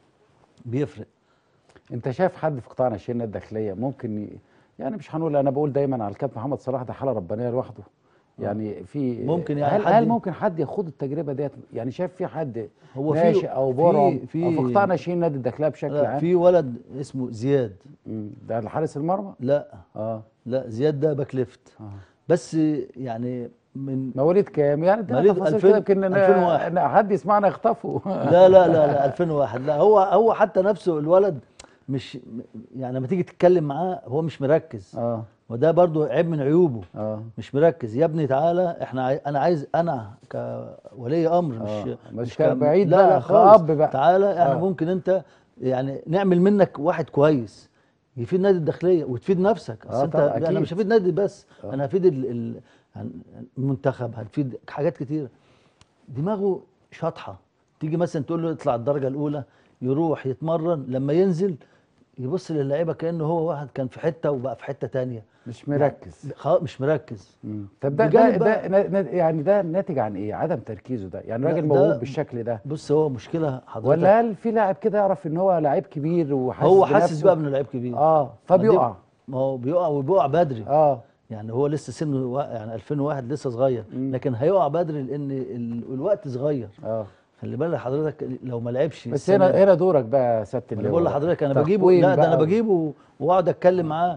S8: بيفرق
S1: انت شايف حد في قطاع ناشئين الداخليه ممكن ي... يعني مش هنقول انا بقول دايما على الكابتن محمد صلاح ده حاله ربانيه لوحده يعني في
S8: ممكن يعني
S1: هل,
S8: حد-
S1: هل ممكن حد يخوض التجربه ديت يعني شايف في حد
S8: هو في-
S1: ناشئ او
S8: في-
S1: برم
S8: في-
S1: او في قطاع ناشئين نادي الداخليه بشكل
S8: لا
S1: عام
S8: في ولد اسمه زياد
S1: مم. ده الحارس المرمى
S8: لا
S1: اه
S8: لا زياد ده باك ليفت
S1: آه.
S8: بس يعني من
S1: مواليد كام يعني ده
S8: مواليد
S1: تفاصيل
S8: 2000
S1: كده يمكن إن-
S8: 2001.
S1: إن حد يسمعنا يخطفه
S8: لا لا لا لا 2001 لا هو هو حتى نفسه الولد مش يعني لما تيجي تتكلم معاه هو مش مركز
S1: اه
S8: وده برضو عيب من عيوبه
S1: اه
S8: مش مركز يا ابني تعالى احنا عاي... انا عايز انا كولي امر مش
S1: آه. مش
S8: ك-
S1: كبعيد
S8: لا
S1: بقى،
S8: لا خالص
S1: كأب بقى.
S8: تعالى احنا
S1: آه.
S8: ممكن انت يعني نعمل منك واحد كويس يفيد نادي الداخليه وتفيد نفسك
S1: آه
S8: انت
S1: طبعا،
S8: انا
S1: أكيد.
S8: مش هفيد نادي بس
S1: آه.
S8: انا هفيد ال- ال- هن- المنتخب هنفيد حاجات كتيره دماغه شاطحه تيجي مثلا تقول له اطلع الدرجه الاولى يروح يتمرن لما ينزل يبص للعيبه كانه هو واحد كان في حته وبقى في حته تانية
S1: مش مركز
S8: خلاص مش مركز
S1: مم. طب ده ده,
S8: بجانب
S1: ده
S8: بقى-
S1: نا- نا- يعني ده ناتج عن ايه عدم تركيزه ده يعني
S8: لا،
S1: راجل
S8: ده-
S1: موهوب بالشكل ده
S8: بص هو مشكله حضرتك
S1: ولا هل في لاعب كده يعرف ان هو لعيب كبير وحاسس
S8: هو حاسس
S1: بنفسه؟
S8: بقى انه لعيب كبير
S1: اه فبيقع
S8: ما هو بيقع وبيقع بدري
S1: اه
S8: يعني هو لسه سنه وا- يعني 2001 لسه صغير
S1: مم.
S8: لكن هيقع بدري لان ال- الوقت صغير
S1: اه
S8: خلي بالك حضرتك لو ما لعبش
S1: بس
S8: السنة
S1: هنا
S8: دي-
S1: هنا دورك بقى يا سياده
S8: انا
S1: اللواء
S8: بقول لحضرتك انا بجيبه
S1: تقويم
S8: لا ده انا
S1: بقى.
S8: بجيبه واقعد اتكلم معاه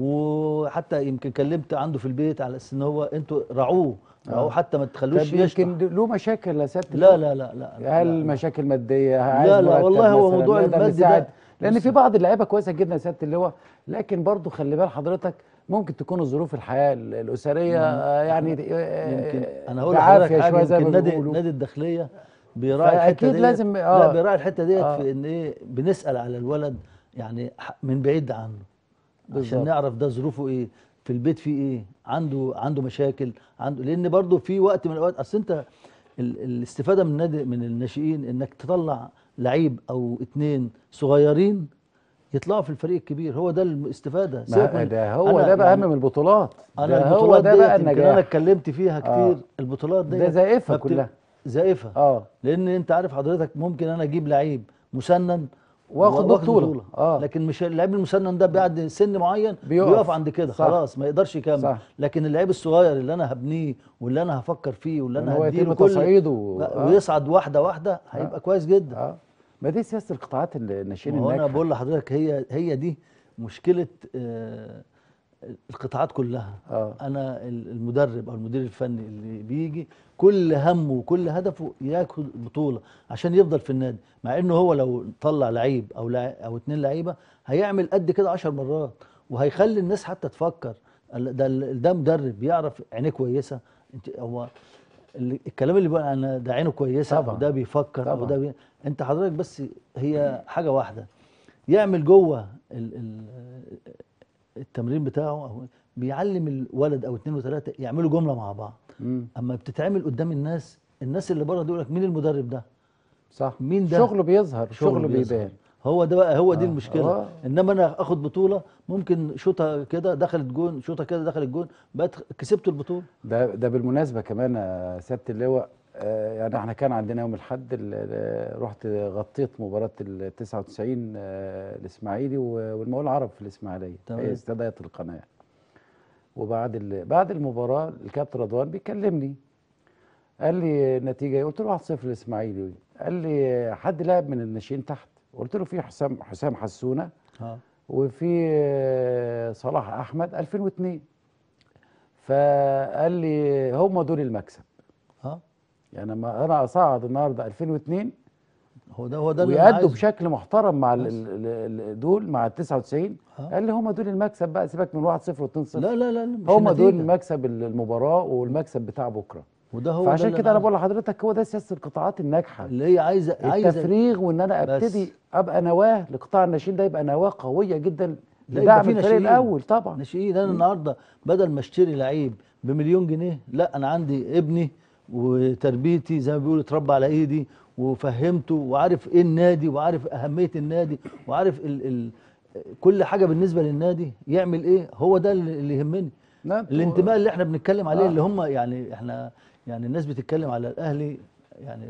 S8: وحتى يمكن كلمت عنده في البيت على اساس ان هو انتوا رعوه رعوه حتى ما تخلوش
S1: طب
S8: يشبع
S1: يمكن له مشاكل يا سياده
S8: لا
S1: اللواء؟
S8: لا لا لا, لا,
S1: هل
S8: لا.
S1: مشاكل ماديه عايز
S8: لا،
S1: مرتب
S8: والله هو
S1: مثلاً،
S8: موضوع
S1: نقدر
S8: المادي
S1: نساعد؟
S8: ده-
S1: لان
S8: بص-
S1: في بعض اللعيبه كويسه جدا يا سياده اللواء لكن برضه خلي بال حضرتك ممكن تكون الظروف الحياه ال- الاسريه آه، يعني آه،
S8: يمكن انا هقول لحضرتك
S1: بعافيه
S8: حاجه
S1: شويه زي
S8: يمكن
S1: ما
S8: نادي
S1: بيقولوا
S8: نادي الداخليه بيراعي الحته
S1: فأكيد
S8: ديت
S1: لازم-
S8: لا
S1: آه.
S8: بيراعي الحته ديت
S1: آه.
S8: في ان ايه بنسال على الولد يعني ح- من بعيد عنه
S1: بالظبط.
S8: عشان نعرف ده ظروفه ايه في البيت فيه ايه عنده عنده مشاكل عنده لان برضه في وقت من الاوقات اصل انت ال- الاستفاده من النادي من الناشئين انك تطلع لعيب او اتنين صغيرين يطلعوا في الفريق الكبير هو ده الاستفاده سيبك
S1: ما
S8: من-
S1: ده هو
S8: أنا
S1: ده بقى
S8: يعني
S1: اهم من البطولات
S8: انا
S1: ده هو
S8: البطولات
S1: ده
S8: ديت
S1: بقى
S8: يمكن انا
S1: النجاح
S8: اتكلمت فيها كتير
S1: آه.
S8: البطولات ديت
S1: ده زائفه
S8: ما بت-
S1: كلها
S8: زائفه
S1: اه
S8: لان انت عارف حضرتك ممكن انا اجيب لعيب مسنن
S1: واخد
S8: واخد
S1: بطولة. آه.
S8: لكن مش اللعيب المسنن ده بعد سن معين
S1: بيقف.
S8: بيقف, عند كده
S1: صح.
S8: خلاص ما يقدرش يكمل
S1: صح.
S8: لكن اللعيب الصغير اللي انا هبنيه واللي انا هفكر فيه واللي
S1: إن
S8: انا
S1: هو
S8: هديله
S1: يتم
S8: كل
S1: تصعيده.
S8: لا،
S1: آه.
S8: ويصعد واحده واحده هيبقى كويس جدا
S1: اه ما دي سياسه القطاعات الناشئين
S8: ما هو انا
S1: الناجحه
S8: بقول لحضرتك هي هي دي مشكله آه، القطاعات كلها
S1: اه
S8: انا ال- المدرب او المدير الفني اللي بيجي كل همه وكل هدفه ياخد بطوله عشان يفضل في النادي مع انه هو لو طلع لعيب او لع... او اتنين لعيبه هيعمل قد كده عشر مرات وهيخلي الناس حتى تفكر ال- ده ال- ده مدرب بيعرف عينيه كويسه انت هو اللي- الكلام اللي بقى انا ده عينه كويسه
S1: طبعاً.
S8: وده بيفكر
S1: طبعاً.
S8: او ده بي... انت حضرتك بس هي حاجه واحده يعمل جوه ال... ال... التمرين بتاعه أو بيعلم الولد او اتنين وثلاثه يعملوا جمله مع بعض
S1: مم.
S8: اما بتتعمل قدام الناس الناس اللي بره دول لك مين المدرب ده
S1: صح
S8: مين ده
S1: شغله بيظهر شغله
S8: بيظهر.
S1: بيبان
S8: هو ده بقى هو دي
S1: آه،
S8: المشكله
S1: آه.
S8: انما انا اخد بطوله ممكن شوطه كده دخلت جون شوطه كده دخلت جون بقت كسبت البطوله
S1: ده ده بالمناسبه كمان يا سياده اللواء آه، يعني احنا كان عندنا يوم الاحد ال- رحت غطيت مباراه ال 99 آه، الاسماعيلي و- والمقاول العرب في الاسماعيليه
S8: تمام.
S1: هي استدعت القناه وبعد ال- بعد المباراه الكابتن رضوان بيكلمني قال لي النتيجه قلت له 1-0 الاسماعيلي قال لي حد لعب من الناشئين تحت قلت له في حسام حسام حسونه
S8: اه
S1: وفي آه، صلاح احمد 2002 فقال لي هم دول المكسب
S8: اه
S1: يعني لما انا اصعد النهارده 2002
S8: هو ده هو ده اللي أنا
S1: ويأدوا
S8: عايزه.
S1: بشكل محترم مع ال-
S8: بس.
S1: ال- ال- دول مع ال 99
S8: آه.
S1: قال لي هم دول المكسب بقى سيبك من 1-0 و2-0
S8: لا لا لا مش
S1: هم دول
S8: النتيجة.
S1: المكسب المباراه والمكسب بتاع بكره
S8: وده هو
S1: فعشان
S8: ده
S1: كده انا
S8: اللي
S1: بقول لحضرتك هو ده سياسه القطاعات الناجحه
S8: اللي هي عايزه عايزه
S1: التفريغ وان انا
S8: بس.
S1: ابتدي ابقى نواه لقطاع الناشئين ده يبقى نواه قويه جدا
S8: لا، يبقى
S1: لدعم
S8: في
S1: الفريق
S8: ناشئين.
S1: الاول طبعا
S8: ناشئين انا النهارده بدل ما اشتري لعيب بمليون جنيه لا انا عندي ابني وتربيتي زي ما بيقولوا اتربى على ايدي وفهمته وعارف ايه النادي وعارف اهميه النادي وعارف ال ال كل حاجه بالنسبه للنادي يعمل ايه هو ده اللي اللي يهمني
S1: لا، انتوا-
S8: الانتماء اللي احنا بنتكلم عليه
S1: آه.
S8: اللي هم يعني احنا يعني الناس بتتكلم على الاهلي يعني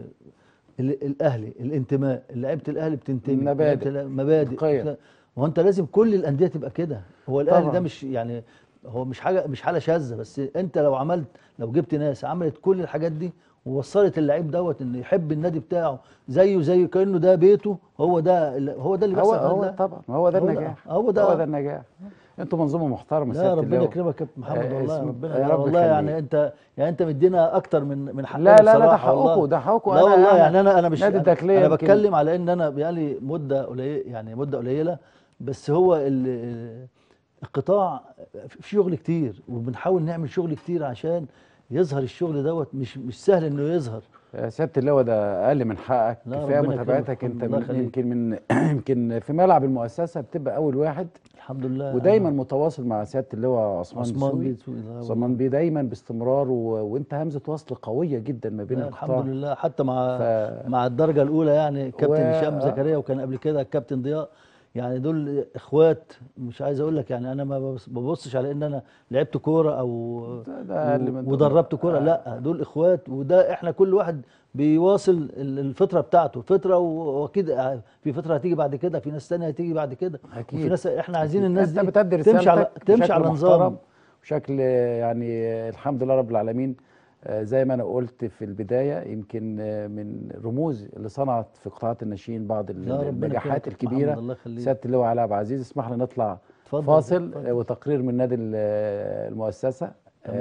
S8: ال- الاهلي الانتماء لعيبه الاهلي بتنتمي
S1: مبادئ.
S8: لعيبة الأهلي- مبادئ
S1: قيم.
S8: وانت لازم كل الانديه تبقى كده هو الاهلي
S1: طبعاً.
S8: ده مش يعني هو مش حاجه مش حاله شاذه بس انت لو عملت لو جبت ناس عملت كل الحاجات دي ووصلت اللعيب دوت انه يحب النادي بتاعه زيه زي كانه ده بيته هو ده ال- هو ده اللي
S1: هو
S8: بيحصل
S1: هو
S8: ده.
S1: طبعا هو ده
S8: هو ده-
S1: النجاح
S8: هو ده-
S1: هو ده النجاح انتوا منظومه محترمه
S8: لا
S1: سياده
S8: ربنا
S1: اللواء.
S8: يكرمك يا كابتن محمد
S1: آه،
S8: والله
S1: اسم-
S8: ربنا
S1: يا
S8: لا
S1: رب
S8: والله يعني
S1: يخليك.
S8: انت يعني انت مدينا اكتر من من حقنا
S1: لا لا لا ده
S8: بصراحة والله.
S1: حقكم ده حقكم
S8: لا والله يعني انا انا مش
S1: نادي
S8: أنا-
S1: الداخليه
S8: انا
S1: يمكن-
S8: بتكلم على ان انا بقالي مده قليله يعني مده قليله بس هو ال- القطاع في شغل كتير وبنحاول نعمل شغل كتير عشان يظهر الشغل دوت مش مش سهل انه يظهر
S1: يا سياده اللواء ده اقل من حقك
S8: لا،
S1: كفايه
S8: ربنا
S1: متابعتك
S8: يكرمك.
S1: انت
S8: الله
S1: من
S8: يخليك.
S1: يمكن من يمكن في ملعب المؤسسه بتبقى اول واحد
S8: الحمد لله
S1: ودايما متواصل مع سياده اللواء عثمان
S8: عثمان
S1: دسوقي.
S8: بيه دسوقي، الله
S1: عثمان بيه دايما باستمرار و... وانت همزه وصل قويه جدا ما بين
S8: لا،
S1: القطاع
S8: الحمد لله حتى مع
S1: ف...
S8: مع الدرجه الاولى يعني الكابتن
S1: و-
S8: هشام زكريا وكان قبل كده الكابتن ضياء يعني دول اخوات مش عايز اقول لك يعني انا ما ببص- ببصش على ان انا لعبت كوره او
S1: ده- ده أقل من دول.
S8: ودربت كوره
S1: آه.
S8: لا دول اخوات وده احنا كل واحد بيواصل ال- الفتره بتاعته فتره و- واكيد في فتره هتيجي بعد كده في ناس تانية هتيجي بعد كده
S1: أكيد.
S8: وفي ناس احنا عايزين الناس
S1: انت
S8: دي
S1: بتأدي
S8: تمشي على
S1: رسالتك
S8: تمشي
S1: بشكل
S8: على
S1: محترم
S8: نظام
S1: بشكل يعني الحمد لله رب العالمين آه، زي ما انا قلت في البدايه يمكن آه، من رموز اللي صنعت في قطاعات الناشئين بعض ال-
S8: لا، ربنا
S1: النجاحات
S8: يكرمك يا محمد،
S1: الكبيره
S8: الله يخليك.
S1: سياده اللواء علاء عبد العزيز اسمح لي نطلع
S8: اتفضل،
S1: فاصل
S8: اتفضل.
S1: آه، وتقرير من نادي ال- المؤسسه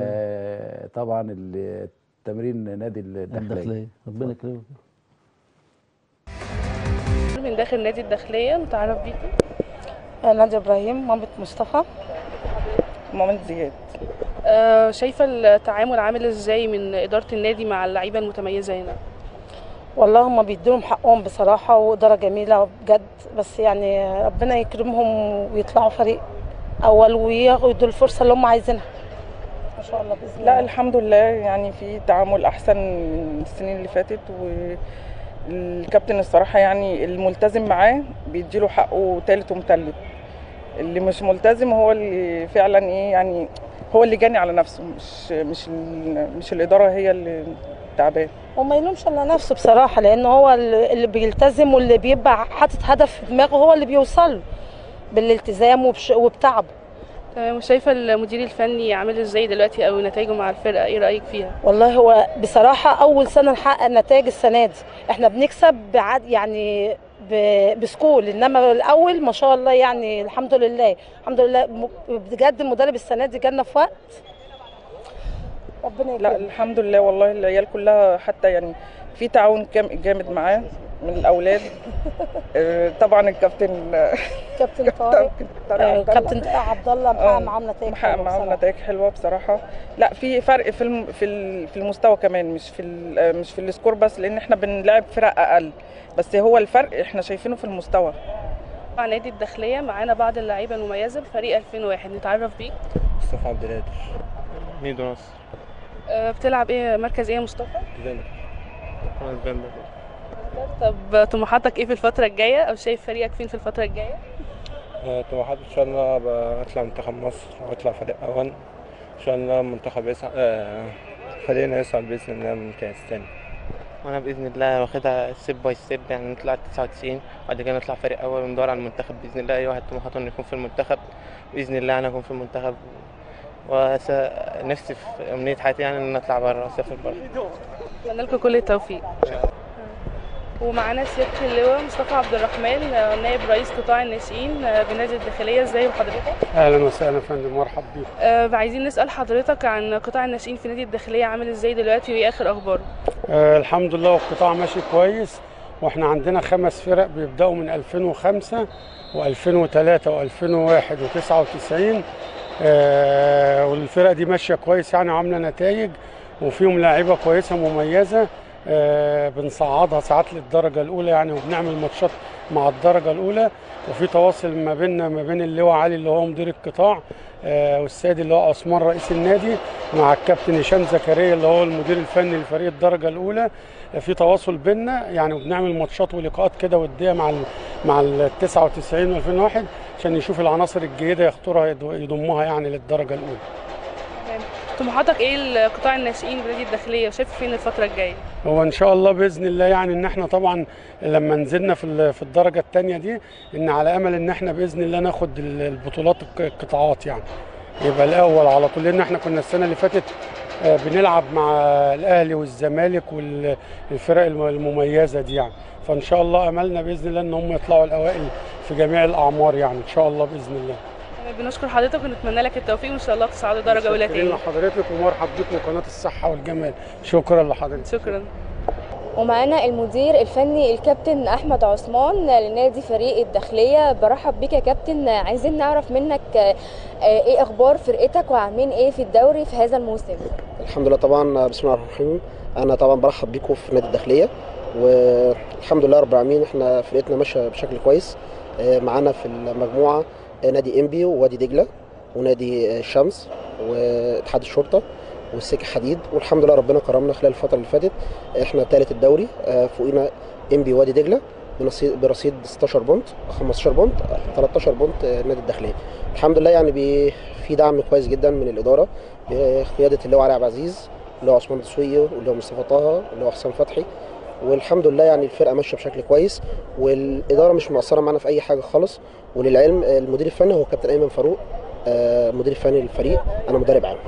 S1: آه، طبعا التمرين نادي الداخليه
S8: الداخليه ربنا يكرمك
S10: من داخل نادي الداخلية نتعرف بيكم
S11: نادية إبراهيم مامة مصطفى مامة زياد
S10: آه شايفة التعامل عامل ازاي من إدارة النادي مع اللعيبة المتميزة هنا
S11: والله هم بيدولهم حقهم بصراحة وإدارة جميلة بجد بس يعني ربنا يكرمهم ويطلعوا فريق أول وياخدوا الفرصة اللي هم عايزينها ما شاء الله بإذن
S12: لا
S11: الله
S12: الحمد لله يعني في تعامل احسن من السنين اللي فاتت والكابتن الصراحه يعني الملتزم معاه بيديله حقه تالت ومتلت اللي مش ملتزم هو اللي فعلا ايه يعني هو اللي جاني على نفسه مش مش ال- مش الاداره هي اللي تعبان
S11: وما يلومش الا نفسه بصراحة لأن هو اللي اللي بيلتزم واللي بيبقى حاطط هدف في دماغه هو اللي بيوصل بالالتزام وبش- وبتعبه
S10: تمام وشايفة المدير الفني عامل ازاي دلوقتي أو نتائجه مع الفرقة ايه رأيك فيها
S11: والله هو بصراحة أول سنة نحقق نتائج السنة دي احنا بنكسب بعد يعني ب- بسكول انما الاول ما شاء الله يعني الحمد لله الحمد لله م- بجد المدرب السنه دي جالنا في وقت ربنا
S12: لا
S11: يكرمه
S12: الحمد لله والله العيال كلها حتى يعني في تعاون كام- جامد معاه من الاولاد آه، طبعا الكابتن
S11: كابتن طارق
S12: طارق
S11: آه،
S12: عبد الله.
S11: كابتن عبد الله محقق
S12: آه،
S11: معاهم نتائج
S12: محقق
S11: حلوة
S12: معاهم
S11: بصراحة.
S12: نتائج حلوه بصراحه لا في فرق في الم... في ال- في المستوى كمان مش في ال... آه، مش في السكور بس لان احنا بنلعب فرق اقل بس هو الفرق احنا شايفينه في المستوى
S10: مع نادي الداخليه معانا بعض اللعيبه المميزه بفريق 2001 نتعرف بيك
S13: مصطفى عبد القادر ميدو نصر
S10: آه، بتلعب ايه مركز ايه يا مصطفى
S13: فيندر انا فيندر
S10: طب طموحاتك ايه في الفتره الجايه او شايف فريقك فين في الفتره الجايه
S13: آه، طموحات ان شاء الله أبقى اطلع منتخب مصر واطلع فريق اول ان شاء الله منتخب يصعد آه، فريقنا يصعد باذن الله من كاس تاني
S14: وانا باذن الله واخدها ستيب باي ستيب يعني نطلع 99 بعد كده نطلع فريق اول وندور على المنتخب باذن الله اي واحد طموحاته انه يكون في المنتخب باذن الله انا اكون في المنتخب ونفسي في امنيه حياتي يعني ان أنا اطلع بره اسافر بره
S10: اتمنى لكم كل التوفيق ومعانا سياده اللواء مصطفى عبد الرحمن آه، نائب رئيس قطاع الناشئين آه، بنادي الداخليه ازاي وحضرتك
S15: اهلا وسهلا يا فندم مرحب بيك
S10: آه، عايزين نسال حضرتك عن قطاع الناشئين في نادي الداخليه عامل ازاي دلوقتي وايه اخر اخباره
S15: آه الحمد لله والقطاع ماشي كويس واحنا عندنا خمس فرق بيبداوا من 2005 و2003 و2001 و99 آه والفرق دي ماشيه كويس يعني عامله نتائج وفيهم لاعيبه كويسه مميزه آه بنصعدها ساعات للدرجه الاولى يعني وبنعمل ماتشات مع الدرجه الاولى وفي تواصل ما بيننا ما بين اللواء علي اللي هو مدير القطاع آه والسيد اللي هو عثمان رئيس النادي مع الكابتن هشام زكريا اللي هو المدير الفني لفريق الدرجه الاولى آه في تواصل بيننا يعني وبنعمل ماتشات ولقاءات كده وديه مع ال مع ال 99 و 2001 عشان نشوف العناصر الجيده يختارها يض- يضمها يعني للدرجه الاولى
S10: تمام طموحاتك ايه لقطاع الناشئين بنادي الداخليه وشايف فين الفتره الجايه
S15: هو ان شاء الله باذن الله يعني ان احنا طبعا لما نزلنا في ال- في الدرجه الثانيه دي ان على امل ان احنا باذن الله ناخد ال- البطولات الق- القطاعات يعني يبقى الاول على طول لان احنا كنا السنه اللي فاتت آه، بنلعب مع الاهلي والزمالك والفرق الم- المميزه دي يعني فان شاء الله املنا باذن الله ان هم يطلعوا الاوائل في جميع الاعمار يعني ان شاء الله باذن الله
S10: تمام، بنشكر حضرتك ونتمنى لك التوفيق وان شاء الله تصعدوا درجه اولى
S15: شكرا
S10: تاني
S15: لحضرتك ومرحب بكم قناه الصحه والجمال شكرا لحضرتك
S10: شكرا
S16: ومعانا المدير الفني الكابتن احمد عثمان لنادي فريق الداخليه برحب بيك يا كابتن عايزين نعرف منك آه، ايه اخبار فرقتك وعاملين ايه في الدوري في هذا الموسم
S17: الحمد لله طبعا بسم الله الرحمن الرحيم انا طبعا برحب بيكم في نادي الداخليه والحمد لله رب العالمين احنا فرقتنا ماشيه بشكل كويس آه، معانا في المجموعه آه، نادي انبي ووادي دجله ونادي آه، الشمس واتحاد الشرطه والسكه حديد والحمد لله ربنا كرمنا خلال الفتره اللي فاتت احنا ثالث الدوري آه، فوقينا انبي وادي دجله برصيد برصيد 16 بونت 15 بونت 13 بونت آه، نادي الداخليه الحمد لله يعني بي- في دعم كويس جدا من الاداره بقياده اللي هو علي عبد العزيز اللي هو عثمان دسوقي واللي هو مصطفى طه واللي هو حسام فتحي والحمد لله يعني الفرقه ماشيه بشكل كويس والاداره مش مقصره معانا في اي حاجه خالص وللعلم آه، المدير الفني هو كابتن ايمن فاروق آه، مدير الفني للفريق انا مدرب عام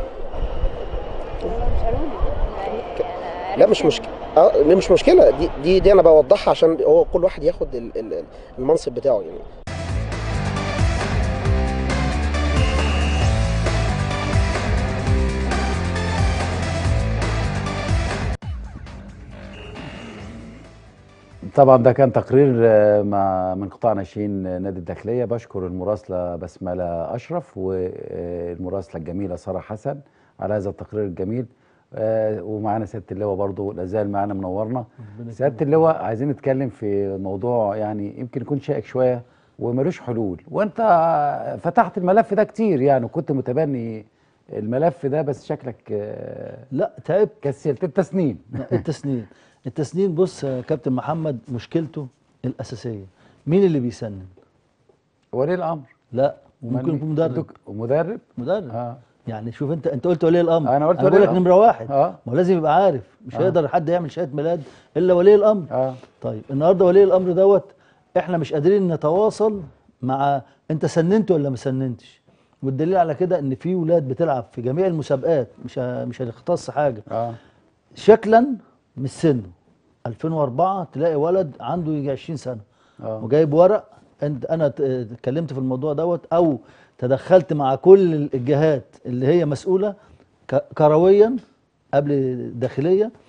S17: لا مش مشكله اه لا مش مشكله دي دي, دي انا بوضحها عشان هو كل واحد ياخد ال- ال- المنصب بتاعه يعني
S1: طبعا ده كان تقرير آه، مع من قطاع ناشئين آه، نادي الداخليه بشكر المراسله بسمله اشرف والمراسله الجميله ساره حسن على هذا التقرير الجميل آه، ومعانا سياده اللواء برضو لازال معانا منورنا سياده اللواء عايزين نتكلم في موضوع يعني يمكن يكون شائك شويه وملوش حلول وانت فتحت الملف ده كتير يعني وكنت متبني الملف ده بس شكلك آه،
S8: لا تعبت
S1: كسلت التسنين
S8: التسنين التسنين بص يا كابتن محمد مشكلته الاساسيه مين اللي بيسنن
S1: ولي الامر
S8: لا وممكن
S1: من-
S8: يكون مدرب
S1: الدك- ومدرب
S8: مدرب
S1: اه
S8: يعني شوف انت انت قلت ولي الامر
S1: انا قلت
S8: انا
S1: ولي
S8: بقول لك
S1: الأمر.
S8: نمره واحد
S1: اه
S8: ما هو لازم يبقى عارف مش
S1: آه.
S8: هيقدر حد يعمل شهاده ميلاد الا ولي الامر
S1: اه
S8: طيب النهارده ولي الامر دوت احنا مش قادرين نتواصل مع انت سننت ولا ما سننتش والدليل على كده ان في ولاد بتلعب في جميع المسابقات مش ه- مش هنختص حاجه
S1: اه
S8: شكلا مش سنه 2004 تلاقي ولد عنده يجي 20 سنه
S1: اه
S8: وجايب ورق انت انا ت- اتكلمت في الموضوع دوت او تدخلت مع كل الجهات اللي هي مسؤوله ك- كرويا قبل داخليه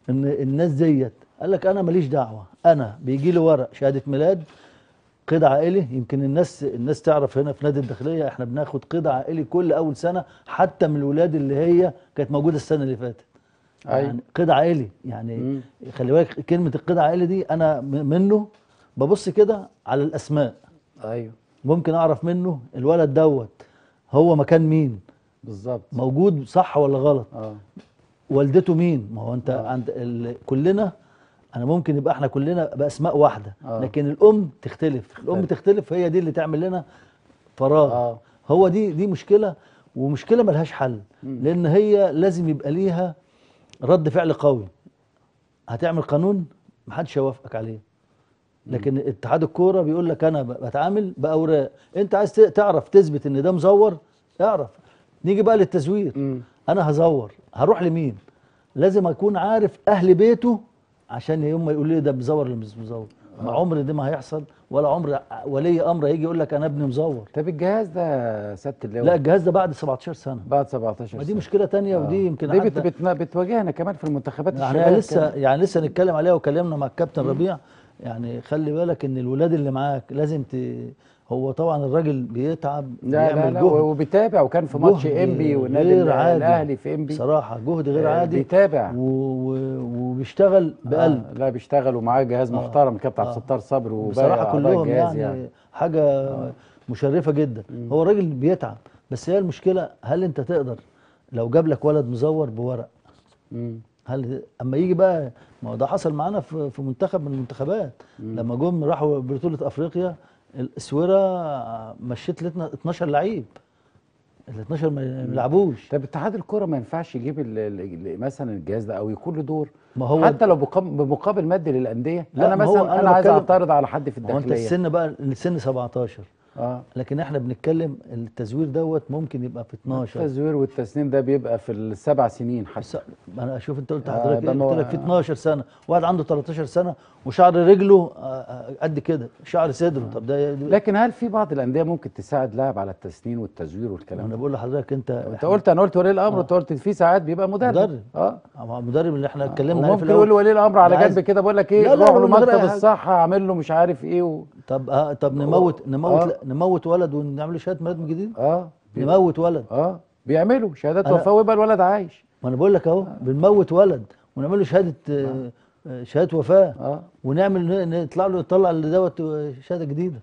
S8: ان الناس ديت قال لك انا ماليش دعوه انا بيجي لي ورق شهاده ميلاد قيد عائلي يمكن الناس الناس تعرف هنا في نادي الداخليه احنا بناخد قيد عائلي كل اول سنه حتى من الولاد اللي هي كانت موجوده السنه اللي فاتت
S1: أيوة.
S8: يعني قيد عائلي يعني خلي بالك كلمه القيد العائلي دي انا م- منه ببص كده على الاسماء
S1: ايوه
S8: ممكن اعرف منه الولد دوت هو مكان مين
S1: بالظبط
S8: موجود صح ولا غلط
S1: اه
S8: والدته مين ما هو انت عند ال... كلنا انا ممكن يبقى احنا كلنا باسماء واحده
S1: آه.
S8: لكن الام تختلف الام تختلف هي دي اللي تعمل لنا فراغ
S1: آه.
S8: هو دي دي مشكله ومشكله ملهاش حل لان هي لازم يبقى ليها رد فعل قوي هتعمل قانون محدش هيوافقك عليه لكن اتحاد الكوره بيقول لك انا ب- بتعامل باوراق انت عايز ت- تعرف تثبت ان ده مزور اعرف نيجي بقى للتزوير انا هزور هروح لمين لازم اكون عارف اهل بيته عشان يوم ما يقول لي ده مزور ولا مش مزور ما عمر ده ما هيحصل ولا عمر ولي امر هيجي يقول لك انا ابني مزور
S1: طب الجهاز ده سياده اللواء
S8: لا الجهاز ده بعد 17 سنه
S1: بعد 17
S8: ما
S1: سنه
S8: دي مشكله تانية ودي يمكن
S1: دي بت
S8: حتى-
S1: بت بتواجهنا كمان في المنتخبات
S8: يعني
S1: الشباب
S8: لسه
S1: كمان.
S8: يعني لسه نتكلم عليها وكلمنا مع الكابتن ربيع يعني خلي بالك ان الولاد اللي معاك لازم ت... هو طبعا الراجل بيتعب
S1: لا لا
S8: بيعمل
S1: لا
S8: جهد
S1: وبيتابع وكان في ماتش
S8: جهد
S1: انبي والنادي
S8: غير عادي.
S1: الاهلي في انبي
S8: بصراحه جهد غير
S1: آه،
S8: عادي
S1: بيتابع.
S8: و... و... وبيشتغل بقلب
S1: آه لا بيشتغل ومعاه جهاز
S8: آه.
S1: محترم كابتن عبد
S8: آه.
S1: الستار صبري وباقي
S8: بصراحه
S1: أعضاء
S8: كلهم
S1: الجهاز
S8: يعني,
S1: يعني.
S8: حاجه مشرفه جدا هو الراجل بيتعب بس هي المشكله هل انت تقدر لو جاب لك ولد مزور بورق
S1: مم.
S8: هل اما يجي بقى ما هو ده حصل معانا في في منتخب من المنتخبات لما جم راحوا بطوله افريقيا الاسوره مشيت لنا 12 لعيب ال 12 ما يلعبوش
S1: طب اتحاد الكوره ما ينفعش يجيب ال- ال- ال- مثلا الجهاز ده او يكون له دور
S8: ما هو
S1: حتى لو بقام- بمقابل مادي للانديه
S8: لا،
S1: انا
S8: ما هو
S1: مثلا انا,
S8: أنا
S1: عايز
S8: بتكلم-
S1: اعترض على حد في
S8: ما هو انت
S1: الداخليه
S8: السن بقى السن 17
S1: اه
S8: لكن احنا بنتكلم التزوير دوت ممكن يبقى في 12
S1: التزوير والتسنيم ده بيبقى في السبع سنين حتى
S8: س- انا اشوف انت قلت
S1: آه،
S8: لحضرتك
S1: ده
S8: ايه
S1: ما هو-
S8: قلت لك في 12 سنه واحد عنده 13 سنه وشعر رجله آه، آه، قد كده شعر صدره طب ده
S1: لكن هل في بعض الانديه ممكن تساعد لاعب على التسنين والتزوير والكلام
S8: انا
S1: ده
S8: بقول لحضرتك انت
S1: انت قلت انا قلت ولي الامر انت قلت في ساعات بيبقى مدرب
S8: مدرب
S1: اه
S8: اه المدرب اللي احنا اتكلمنا عليه في
S1: وممكن يقول
S8: الاول
S1: ولي الامر على
S8: ده عايز-
S1: جنب كده بقول لك ايه
S8: لا، لا،
S1: روح له
S8: من غير أي
S1: مكتب
S8: حاجة.
S1: الصحه اعمل له مش عارف ايه و...
S8: طب آه طب نموت نموت
S1: آه.
S8: لا نموت ولد ونعمل له شهاده ميلاد من جديد
S1: اه
S8: نموت ولد
S1: اه بيعملوا شهادات
S8: أنا-
S1: وفاه ويبقى الولد عايش
S8: ما انا بقول لك اهو بنموت ولد ونعمل له شهاده آه، آه، شهاده وفاه
S1: اه
S8: ونعمل ن- نطلع له يطلع اللي دوت آه، شهاده جديده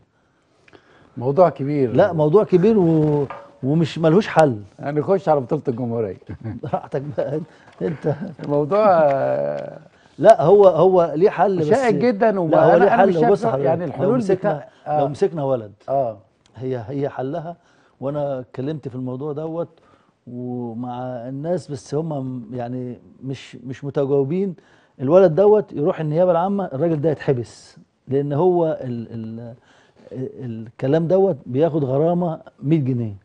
S1: موضوع كبير
S8: لا موضوع كبير و... ومش ملهوش حل
S1: هنخش على بطوله الجمهوريه
S8: براحتك بقى انت
S1: الموضوع آه،
S8: لا هو هو ليه حل بس
S1: شائك جدا وما-
S8: لا هو
S1: أنا-
S8: ليه
S1: أنا
S8: حل
S1: مش شايف
S8: بص
S1: له-
S8: حضرتك،
S1: يعني
S8: لو
S1: الحلول
S8: مسكنا
S1: بتاع- آه.
S8: لو مسكنا ولد
S1: اه
S8: هي هي حلها وانا اتكلمت في الموضوع دوت ومع الناس بس هم يعني مش مش متجاوبين الولد دوت يروح النيابه العامه الراجل ده يتحبس لان هو ال ال الكلام دوت بياخد غرامه 100 جنيه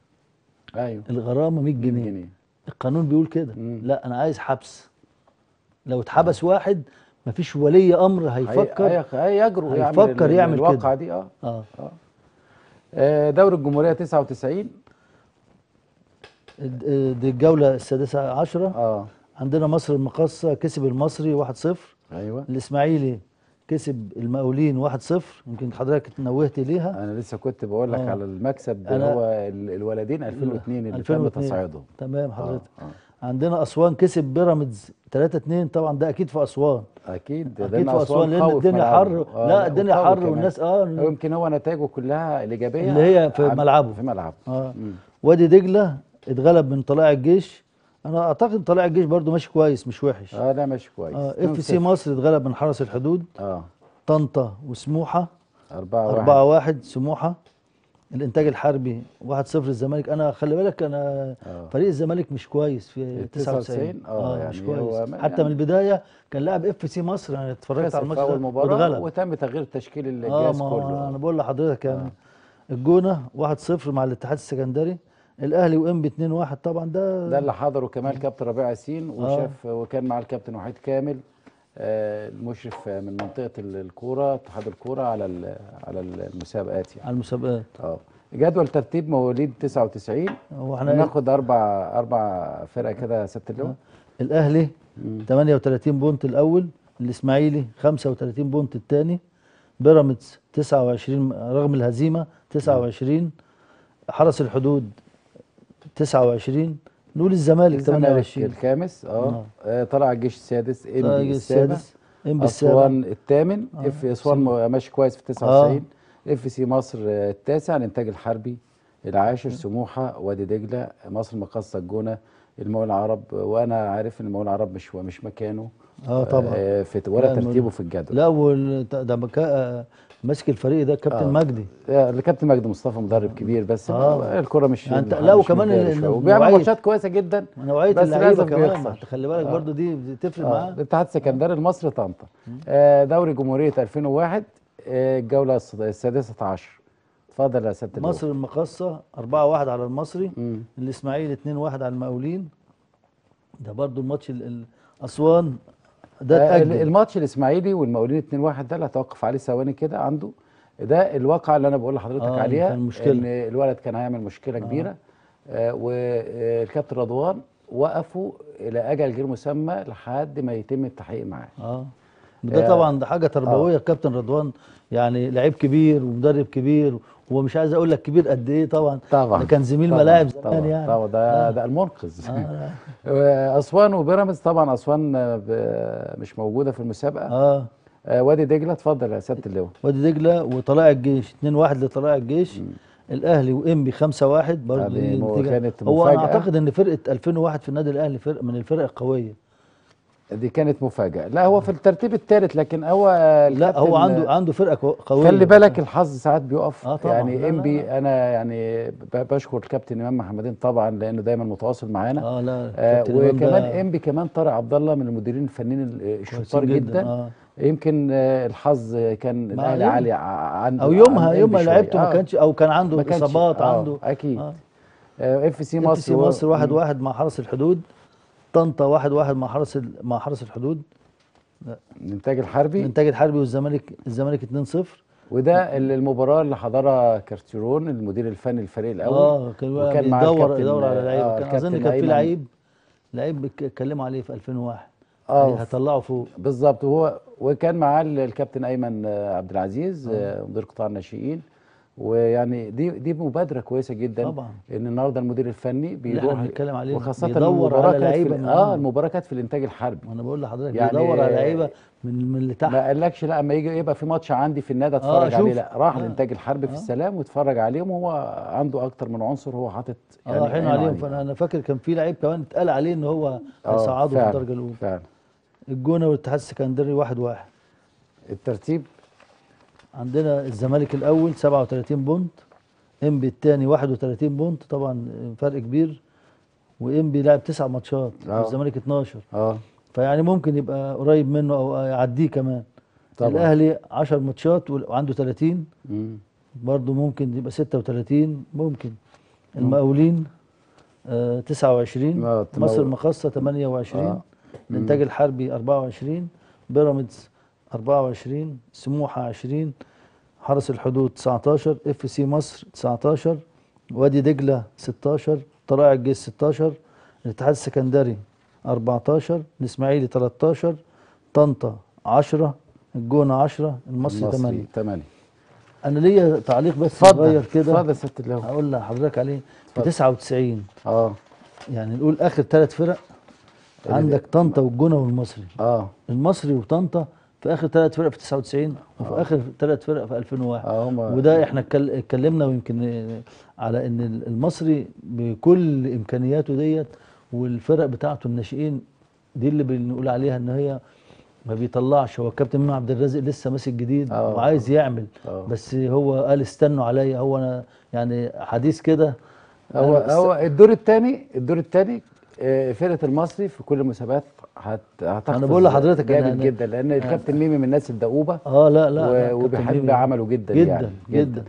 S1: ايوه
S8: الغرامه 100 جنيه,
S1: جنيه.
S8: القانون بيقول كده لا انا عايز حبس لو اتحبس واحد مفيش ولي امر هيفكر
S1: هي- هي- هيجرؤ يعمل
S8: هيفكر
S1: ال-
S8: يعمل
S1: الواقعه
S8: كده.
S1: دي اه
S8: اه
S1: آه، دوري الجمهوريه 99
S8: د- دي الجوله السادسه عشره
S1: اه
S8: عندنا مصر المقاصه كسب المصري 1-0
S1: ايوه
S8: الاسماعيلي كسب المقاولين 1-0 يمكن حضرتك نوهت ليها
S1: انا لسه كنت بقول لك
S8: آه.
S1: على المكسب
S8: أنا-
S1: هو ال- الولدين 2002 اللي تم
S8: 2002.
S1: تصعيدهم
S8: تمام حضرتك
S1: آه.
S8: عندنا اسوان كسب بيراميدز 3-2 طبعا ده اكيد في اسوان
S1: اكيد ده
S8: اكيد
S1: إن
S8: في اسوان لان
S1: قوي في
S8: الدنيا
S1: ملعبه.
S8: حر
S1: آه،
S8: لا الدنيا
S1: وقوي
S8: حر
S1: كمان.
S8: والناس اه
S1: ويمكن هو نتائجه كلها الايجابيه
S8: اللي هي في
S1: عم-
S8: ملعبه
S1: في ملعبه
S8: اه
S1: مم.
S8: وادي دجله اتغلب من طلائع الجيش انا اعتقد طلائع الجيش برضو ماشي كويس مش وحش
S1: اه لا ماشي كويس
S8: اه اف سي مصر اتغلب من حرس الحدود
S1: اه
S8: طنطا وسموحه
S1: 4 1
S8: 4 1 سموحه الانتاج الحربي 1 0 الزمالك انا خلي بالك انا
S1: آه.
S8: فريق الزمالك مش كويس في 99
S1: 99 آه، يعني
S8: مش
S1: هو
S8: كويس
S1: ما-
S8: حتى
S1: يعني-
S8: من البدايه كان لاعب اف سي مصر انا اتفرجت
S1: خسر
S8: على
S1: في
S8: الماتش
S1: اول
S8: ده
S1: مباراه
S8: واتغلب
S1: وتم تغيير تشكيل
S8: اه
S1: الجهاز
S8: ما
S1: كله
S8: انا بقول لحضرتك يعني الجونه 1 0 مع الاتحاد السكندري الاهلي وانبي 2 1 طبعا ده
S1: ده اللي حضره كمان الكابتن ربيع ياسين وشاف وكان مع الكابتن وحيد كامل آه، المشرف من منطقه ال- الكوره اتحاد الكوره على ال- على المسابقات يعني
S8: على المسابقات
S1: اه جدول ترتيب مواليد 99
S8: هو احنا
S1: ناخد اربع اربع فرق كده يا سياده اللواء
S8: الاهلي
S1: مم.
S8: 38 بونت الاول الاسماعيلي 35 بونت الثاني بيراميدز 29 رغم الهزيمه 29 حرس الحدود 29 نقول الزمالك
S1: الزمالك
S8: 28
S1: الخامس اه
S8: آه.
S1: آه، طلع الجيش السادس
S8: طلع
S1: انبي
S8: الجيش
S1: السابع
S8: السادس، إنبي السابع.
S1: اسوان الثامن
S8: آه،
S1: اف اسوان م- ماشي كويس في 99 اف سي مصر آه، التاسع الانتاج الحربي العاشر سموحه وادي دجله مصر المقاصه الجونه المقاولين العرب وانا عارف ان المقاولين العرب مش مش مكانه
S8: اه طبعا
S1: آه، في ولا
S8: لا،
S1: ترتيبه في الجدول
S8: لا وال- ده مكا... آه، ماسك الفريق ده كابتن
S1: آه.
S8: مجدي
S1: آه، الكابتن مجدي مصطفى مدرب كبير بس
S8: آه.
S1: الكره مش
S8: يعني انت-
S1: مش
S8: لا وكمان
S1: مجاله
S8: ال-
S1: شوية.
S8: ال-
S1: وبيعمل
S8: نوعية-
S1: ماتشات كويسه جدا
S8: نوعيه
S1: بس
S8: اللعيبه
S1: لازم
S8: كمان
S1: بيخسر.
S8: ما انت خلي بالك
S1: آه.
S8: برضو دي بتفرق
S1: آه،
S8: معاه
S1: الاتحاد السكندري المصري طنطا آه، دوري جمهوريه 2001 آه، الجوله الس- السادسه عشر اتفضل يا سياده اللواء.
S8: مصر المقاصه 4-1 على المصري
S1: مم.
S8: الاسماعيلي 2-1 على المقاولين ده برضو الماتش ال- ال- اسوان ده
S1: آه، ال-
S8: اتاجل
S1: الماتش الاسماعيلي والمقاولين 2-1 ده اللي هتوقف عليه ثواني كده عنده ده الواقعه اللي انا بقول لحضرتك
S8: آه،
S1: عليها
S8: كان مشكلة.
S1: ان الولد كان هيعمل مشكله كبيره آه والكابتن رضوان وقفوا الى اجل غير مسمى لحد ما يتم التحقيق معاه
S8: اه ده
S1: آه،
S8: طبعا ده حاجه تربويه الكابتن رضوان يعني لعيب كبير ومدرب كبير ومش عايز اقول لك كبير قد ايه طبعا
S1: طبعا
S8: ده كان زميل
S1: طبعاً،
S8: ملاعب زمان
S1: طبعا
S8: يعني
S1: طبعا ده
S8: آه.
S1: ده المنقذ
S8: آه.
S1: اسوان وبيراميدز طبعا اسوان آه، ب- مش موجوده في المسابقه
S8: اه
S1: آه، وادي دجله اتفضل يا سياده اللواء
S8: وادي دجله وطلائع الجيش 2-1 لطلائع الجيش الاهلي وانبي 5-1 برضه
S1: هذه
S8: دي
S1: مو-
S8: نتيجة-
S1: كانت
S8: هو انا
S1: مفاجأة.
S8: اعتقد ان فرقه 2001 في النادي الاهلي فرق من الفرق القويه
S1: دي كانت مفاجاه لا هو في الترتيب الثالث لكن هو
S8: لا هو عنده عنده فرقه كو- قويه
S1: خلي بالك الحظ ساعات بيقف
S8: آه طبعاً، لا،
S1: يعني
S8: لا،
S1: انبي انا يعني ب- بشكر الكابتن امام محمدين طبعا لانه دايما متواصل معانا
S8: اه لا
S1: آه
S8: كابتن إمام
S1: وكمان
S8: ده
S1: انبي كمان طارق عبد الله من المديرين الفنيين ال- الشطار
S8: كويسين
S1: جدا,
S8: جداً، آه.
S1: يمكن آه الحظ كان
S8: مع
S1: الاهلي
S8: يوم-
S1: عالي ع- عنده
S8: او
S1: عن
S8: يومها
S1: إنبي
S8: يومها
S1: شوية.
S8: لعبته ما
S1: آه.
S8: كانش او كان عنده
S1: ما كانش-
S8: اصابات
S1: آه
S8: عنده
S1: اكيد
S8: آه.
S1: اف سي
S8: اف
S1: مصر
S8: سي
S1: هو-
S8: مصر 1-1 واحد
S1: مم.
S8: واحد مع حرس الحدود طنطا 1-1 واحد واحد مع حرس ال- مع حرس الحدود
S1: الانتاج الحربي
S8: الانتاج الحربي والزمالك الزمالك 2-0
S1: وده ال- المباراه اللي حضرها كارتيرون المدير الفني للفريق الاول
S8: اه كان
S1: وكان معاه
S8: بيدور
S1: الكابتن-
S8: يدور على
S1: آه،
S8: لعيبه كان اظن
S1: الكابتن
S8: كان في
S1: أيمن.
S8: لعيب لعيب بيك- اتكلموا عليه في 2001
S1: اه
S8: يعني هطلعه فوق
S1: بالظبط وهو وكان معاه ال- الكابتن ايمن آه، عبد العزيز آه، مدير قطاع الناشئين ويعني دي دي مبادره كويسه جدا
S8: طبعا.
S1: ان النهارده المدير الفني
S8: اللي
S1: بيروح
S8: احنا بنتكلم عليه
S1: وخاصه
S8: بيدور
S1: المباراه
S8: على
S1: كانت
S8: لعيبة
S1: في
S8: من
S1: اه
S8: عنده.
S1: المباراه كانت في الانتاج الحربي
S8: وانا بقول لحضرتك
S1: يعني
S8: بيدور على لعيبه من من اللي تحت
S1: ما قالكش لا اما يجي يبقى في ماتش عندي في النادي اتفرج عليه
S8: شوف.
S1: لا راح
S8: آه.
S1: الانتاج الحربي في
S8: آه.
S1: السلام واتفرج عليهم وهو عنده اكتر من عنصر هو حاطط
S8: اه حين
S1: عينه
S8: عليهم
S1: عليه.
S8: فانا انا فاكر كان في لعيب كمان اتقال عليه ان هو
S1: آه،
S8: هيصعده في
S1: فعلا،
S8: الدرجه الاولى
S1: فعلا
S8: الجونه والاتحاد السكندري 1-1 واحد واحد.
S1: الترتيب
S8: عندنا الزمالك الاول 37 بونت انبي الثاني 31 بونت طبعا فرق كبير وانبي لعب تسع ماتشات
S1: آه.
S8: والزمالك 12
S1: اه
S8: فيعني ممكن يبقى قريب منه او يعديه كمان
S1: طبعا.
S8: الاهلي 10 ماتشات وعنده 30
S1: مم.
S8: برضه ممكن يبقى 36 ممكن المقاولين آه 29
S1: آه، تمو-
S8: مصر المقاصة 28
S1: آه.
S8: الانتاج
S1: مم.
S8: الحربي 24 بيراميدز 24 سموحة 20 حرس الحدود 19 اف سي مصر 19 وادي دجلة 16 طلائع الجيش 16 الاتحاد السكندري 14 الاسماعيلي 13 طنطا 10 الجونة 10 المصري 8
S1: 8
S8: انا ليا تعليق بس
S1: اتفضل،
S8: صغير كده
S1: اتفضل يا ست اللواء.
S8: هقول لحضرتك عليه في
S1: اتفضل.
S8: 99
S1: اه
S8: يعني نقول اخر ثلاث فرق
S1: اللي-
S8: عندك طنطا والجونه والمصري
S1: اه
S8: المصري وطنطا في اخر ثلاث فرق في 99 وفي
S1: آه.
S8: اخر ثلاث فرق في 2001
S1: اه هم
S8: وده احنا اتكل- اتكلمنا ويمكن آه، على ان المصري بكل امكانياته ديت والفرق بتاعته الناشئين دي اللي بنقول عليها ان هي ما بيطلعش هو الكابتن ميمون عبد الرازق لسه ماسك جديد
S1: آه.
S8: وعايز يعمل
S1: آه.
S8: بس هو قال استنوا عليا هو انا يعني حديث كده
S1: هو
S8: أنا بس-
S1: هو الدور الثاني الدور الثاني فرقه المصري في كل المسابقات هت هتحفظ
S8: أنا بقول لحضرتك أنا-
S1: جامد
S8: أنا-
S1: جدا لان الكابتن ميمي من الناس الدؤوبه
S8: اه لا لا,
S1: و-
S8: لا كابتن
S1: وبيحب
S8: ميمي
S1: عمله جدا
S8: جدا
S1: يعني
S8: جدا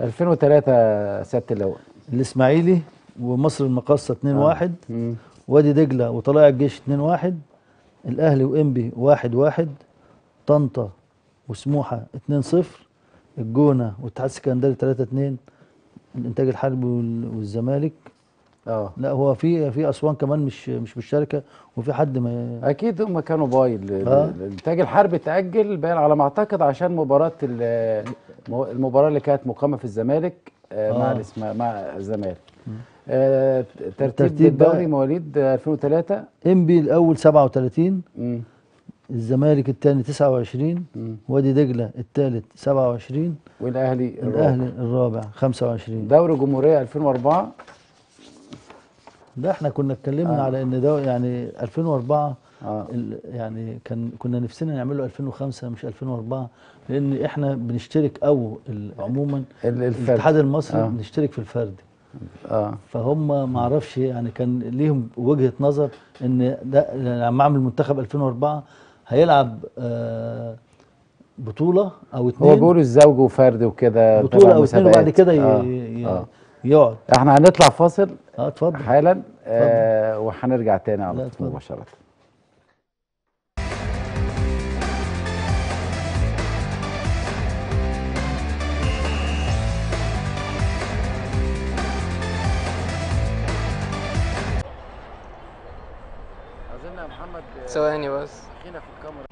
S1: 2003 سياده اللواء
S8: الاسماعيلي ومصر المقاصة 2
S1: آه.
S8: 1
S1: مم.
S8: وادي دجلة وطلائع الجيش 2 1 الاهلي وانبي 1 1 طنطا وسموحة 2 0 الجونة والاتحاد السكندري 3 2 الانتاج الحربي وال- والزمالك
S1: اه
S8: لا هو في في اسوان كمان مش مش بالشركه وفي حد ما
S1: اكيد هم كانوا باي ال-
S8: آه.
S1: ال- الانتاج الحربي اتاجل باين على ما اعتقد عشان مباراه ال- مو- المباراه اللي كانت مقامه في الزمالك آه، مع
S8: آه.
S1: الاسم مع الزمالك آه، ترتيب
S8: الترتيب بقى-
S1: الدوري مواليد 2003
S8: انبي الاول 37
S1: مم.
S8: الزمالك الثاني 29 وادي دجله الثالث 27
S1: والاهلي
S8: الاهلي الرابع 25
S1: دوري جمهوريه 2004
S8: ده احنا كنا اتكلمنا
S1: آه.
S8: على ان ده يعني 2004
S1: آه.
S8: ال- يعني كان كنا نفسنا نعمله 2005 مش 2004 لان احنا بنشترك او ال- عموما
S1: ال- الفرد.
S8: الاتحاد المصري
S1: آه.
S8: بنشترك في الفرد
S1: اه
S8: فهم ما اعرفش يعني كان ليهم وجهه نظر ان ده لما اعمل منتخب 2004 هيلعب آه، بطوله او اتنين
S1: هو بيقولوا الزوج وفرد وكده
S8: بطوله
S1: تبع
S8: او اتنين وبعد
S1: مسابقات.
S8: كده ي-
S1: آه.
S8: ي-
S1: آه.
S8: يقعد
S1: احنا هنطلع فاصل
S8: اه اتفضل
S1: حالا آه وهنرجع تاني على
S8: لا،
S1: طول
S8: اتفضل.
S1: مباشره اظن يا محمد
S18: ثواني بس
S1: اخينا في الكاميرا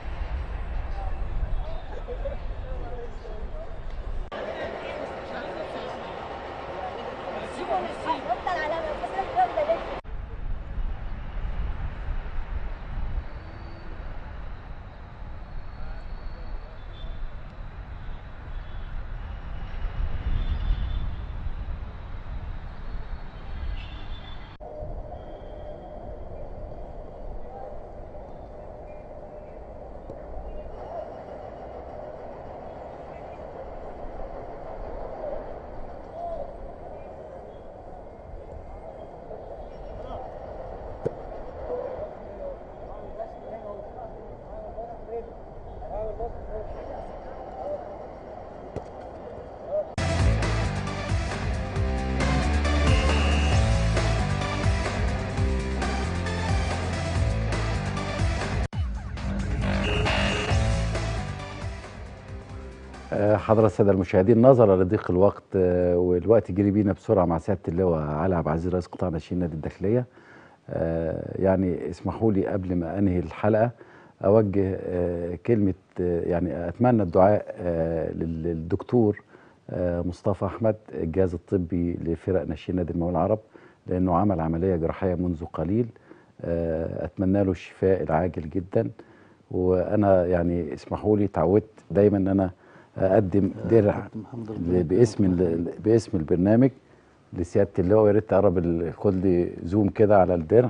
S1: آه، حضرات الساده المشاهدين نظرا لضيق الوقت آه، والوقت جري بينا بسرعه مع سياده اللواء علي عبد العزيز رئيس قطاع ناشئين نادي الداخليه آه، يعني اسمحوا لي قبل ما انهي الحلقه اوجه آه، كلمه آه، يعني اتمنى الدعاء آه، لل- للدكتور آه، مصطفى احمد الجهاز الطبي لفرق ناشئين نادي المقاولين العرب لانه عمل عمليه جراحيه منذ قليل آه، اتمنى له الشفاء العاجل جدا وانا يعني اسمحوا لي تعودت دايما ان انا اقدم درع ل- باسم ال- باسم البرنامج لسياده اللواء ويا ريت تقرب ال- خد لي زوم كده على الدرع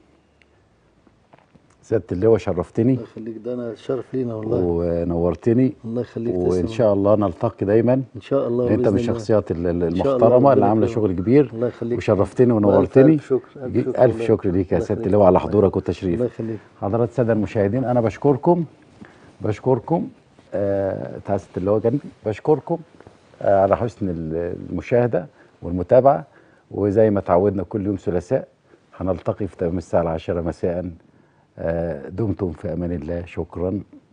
S1: سياده اللواء شرفتني
S8: الله يخليك ده انا شرف لينا والله
S1: ونورتني
S8: الله يخليك
S1: وان
S8: تسلم.
S1: شاء الله نلتقي دايما
S8: ان شاء الله
S1: انت من
S8: بإذن الله.
S1: الشخصيات ال- ال-
S8: إن شاء الله
S1: المحترمه اللي
S8: ربنا
S1: عامله
S8: يكرمك.
S1: شغل كبير
S8: الله يخليك
S1: وشرفتني
S8: ألف-
S1: ونورتني
S8: ألف شكر ألف
S1: جي-
S8: شكر
S1: الف
S8: والله.
S1: شكر ليك يا
S8: الله
S1: سياده
S8: يخليك.
S1: اللواء على حضورك والتشريف
S8: الله يخليك
S1: حضرات الساده المشاهدين انا بشكركم بشكركم آه تعالى سياده اللواء جنبي بشكركم آه على حسن ال- المشاهده والمتابعه وزي ما تعودنا كل يوم ثلاثاء هنلتقي في تمام الساعه العاشره مساء آه دمتم في امان الله شكرا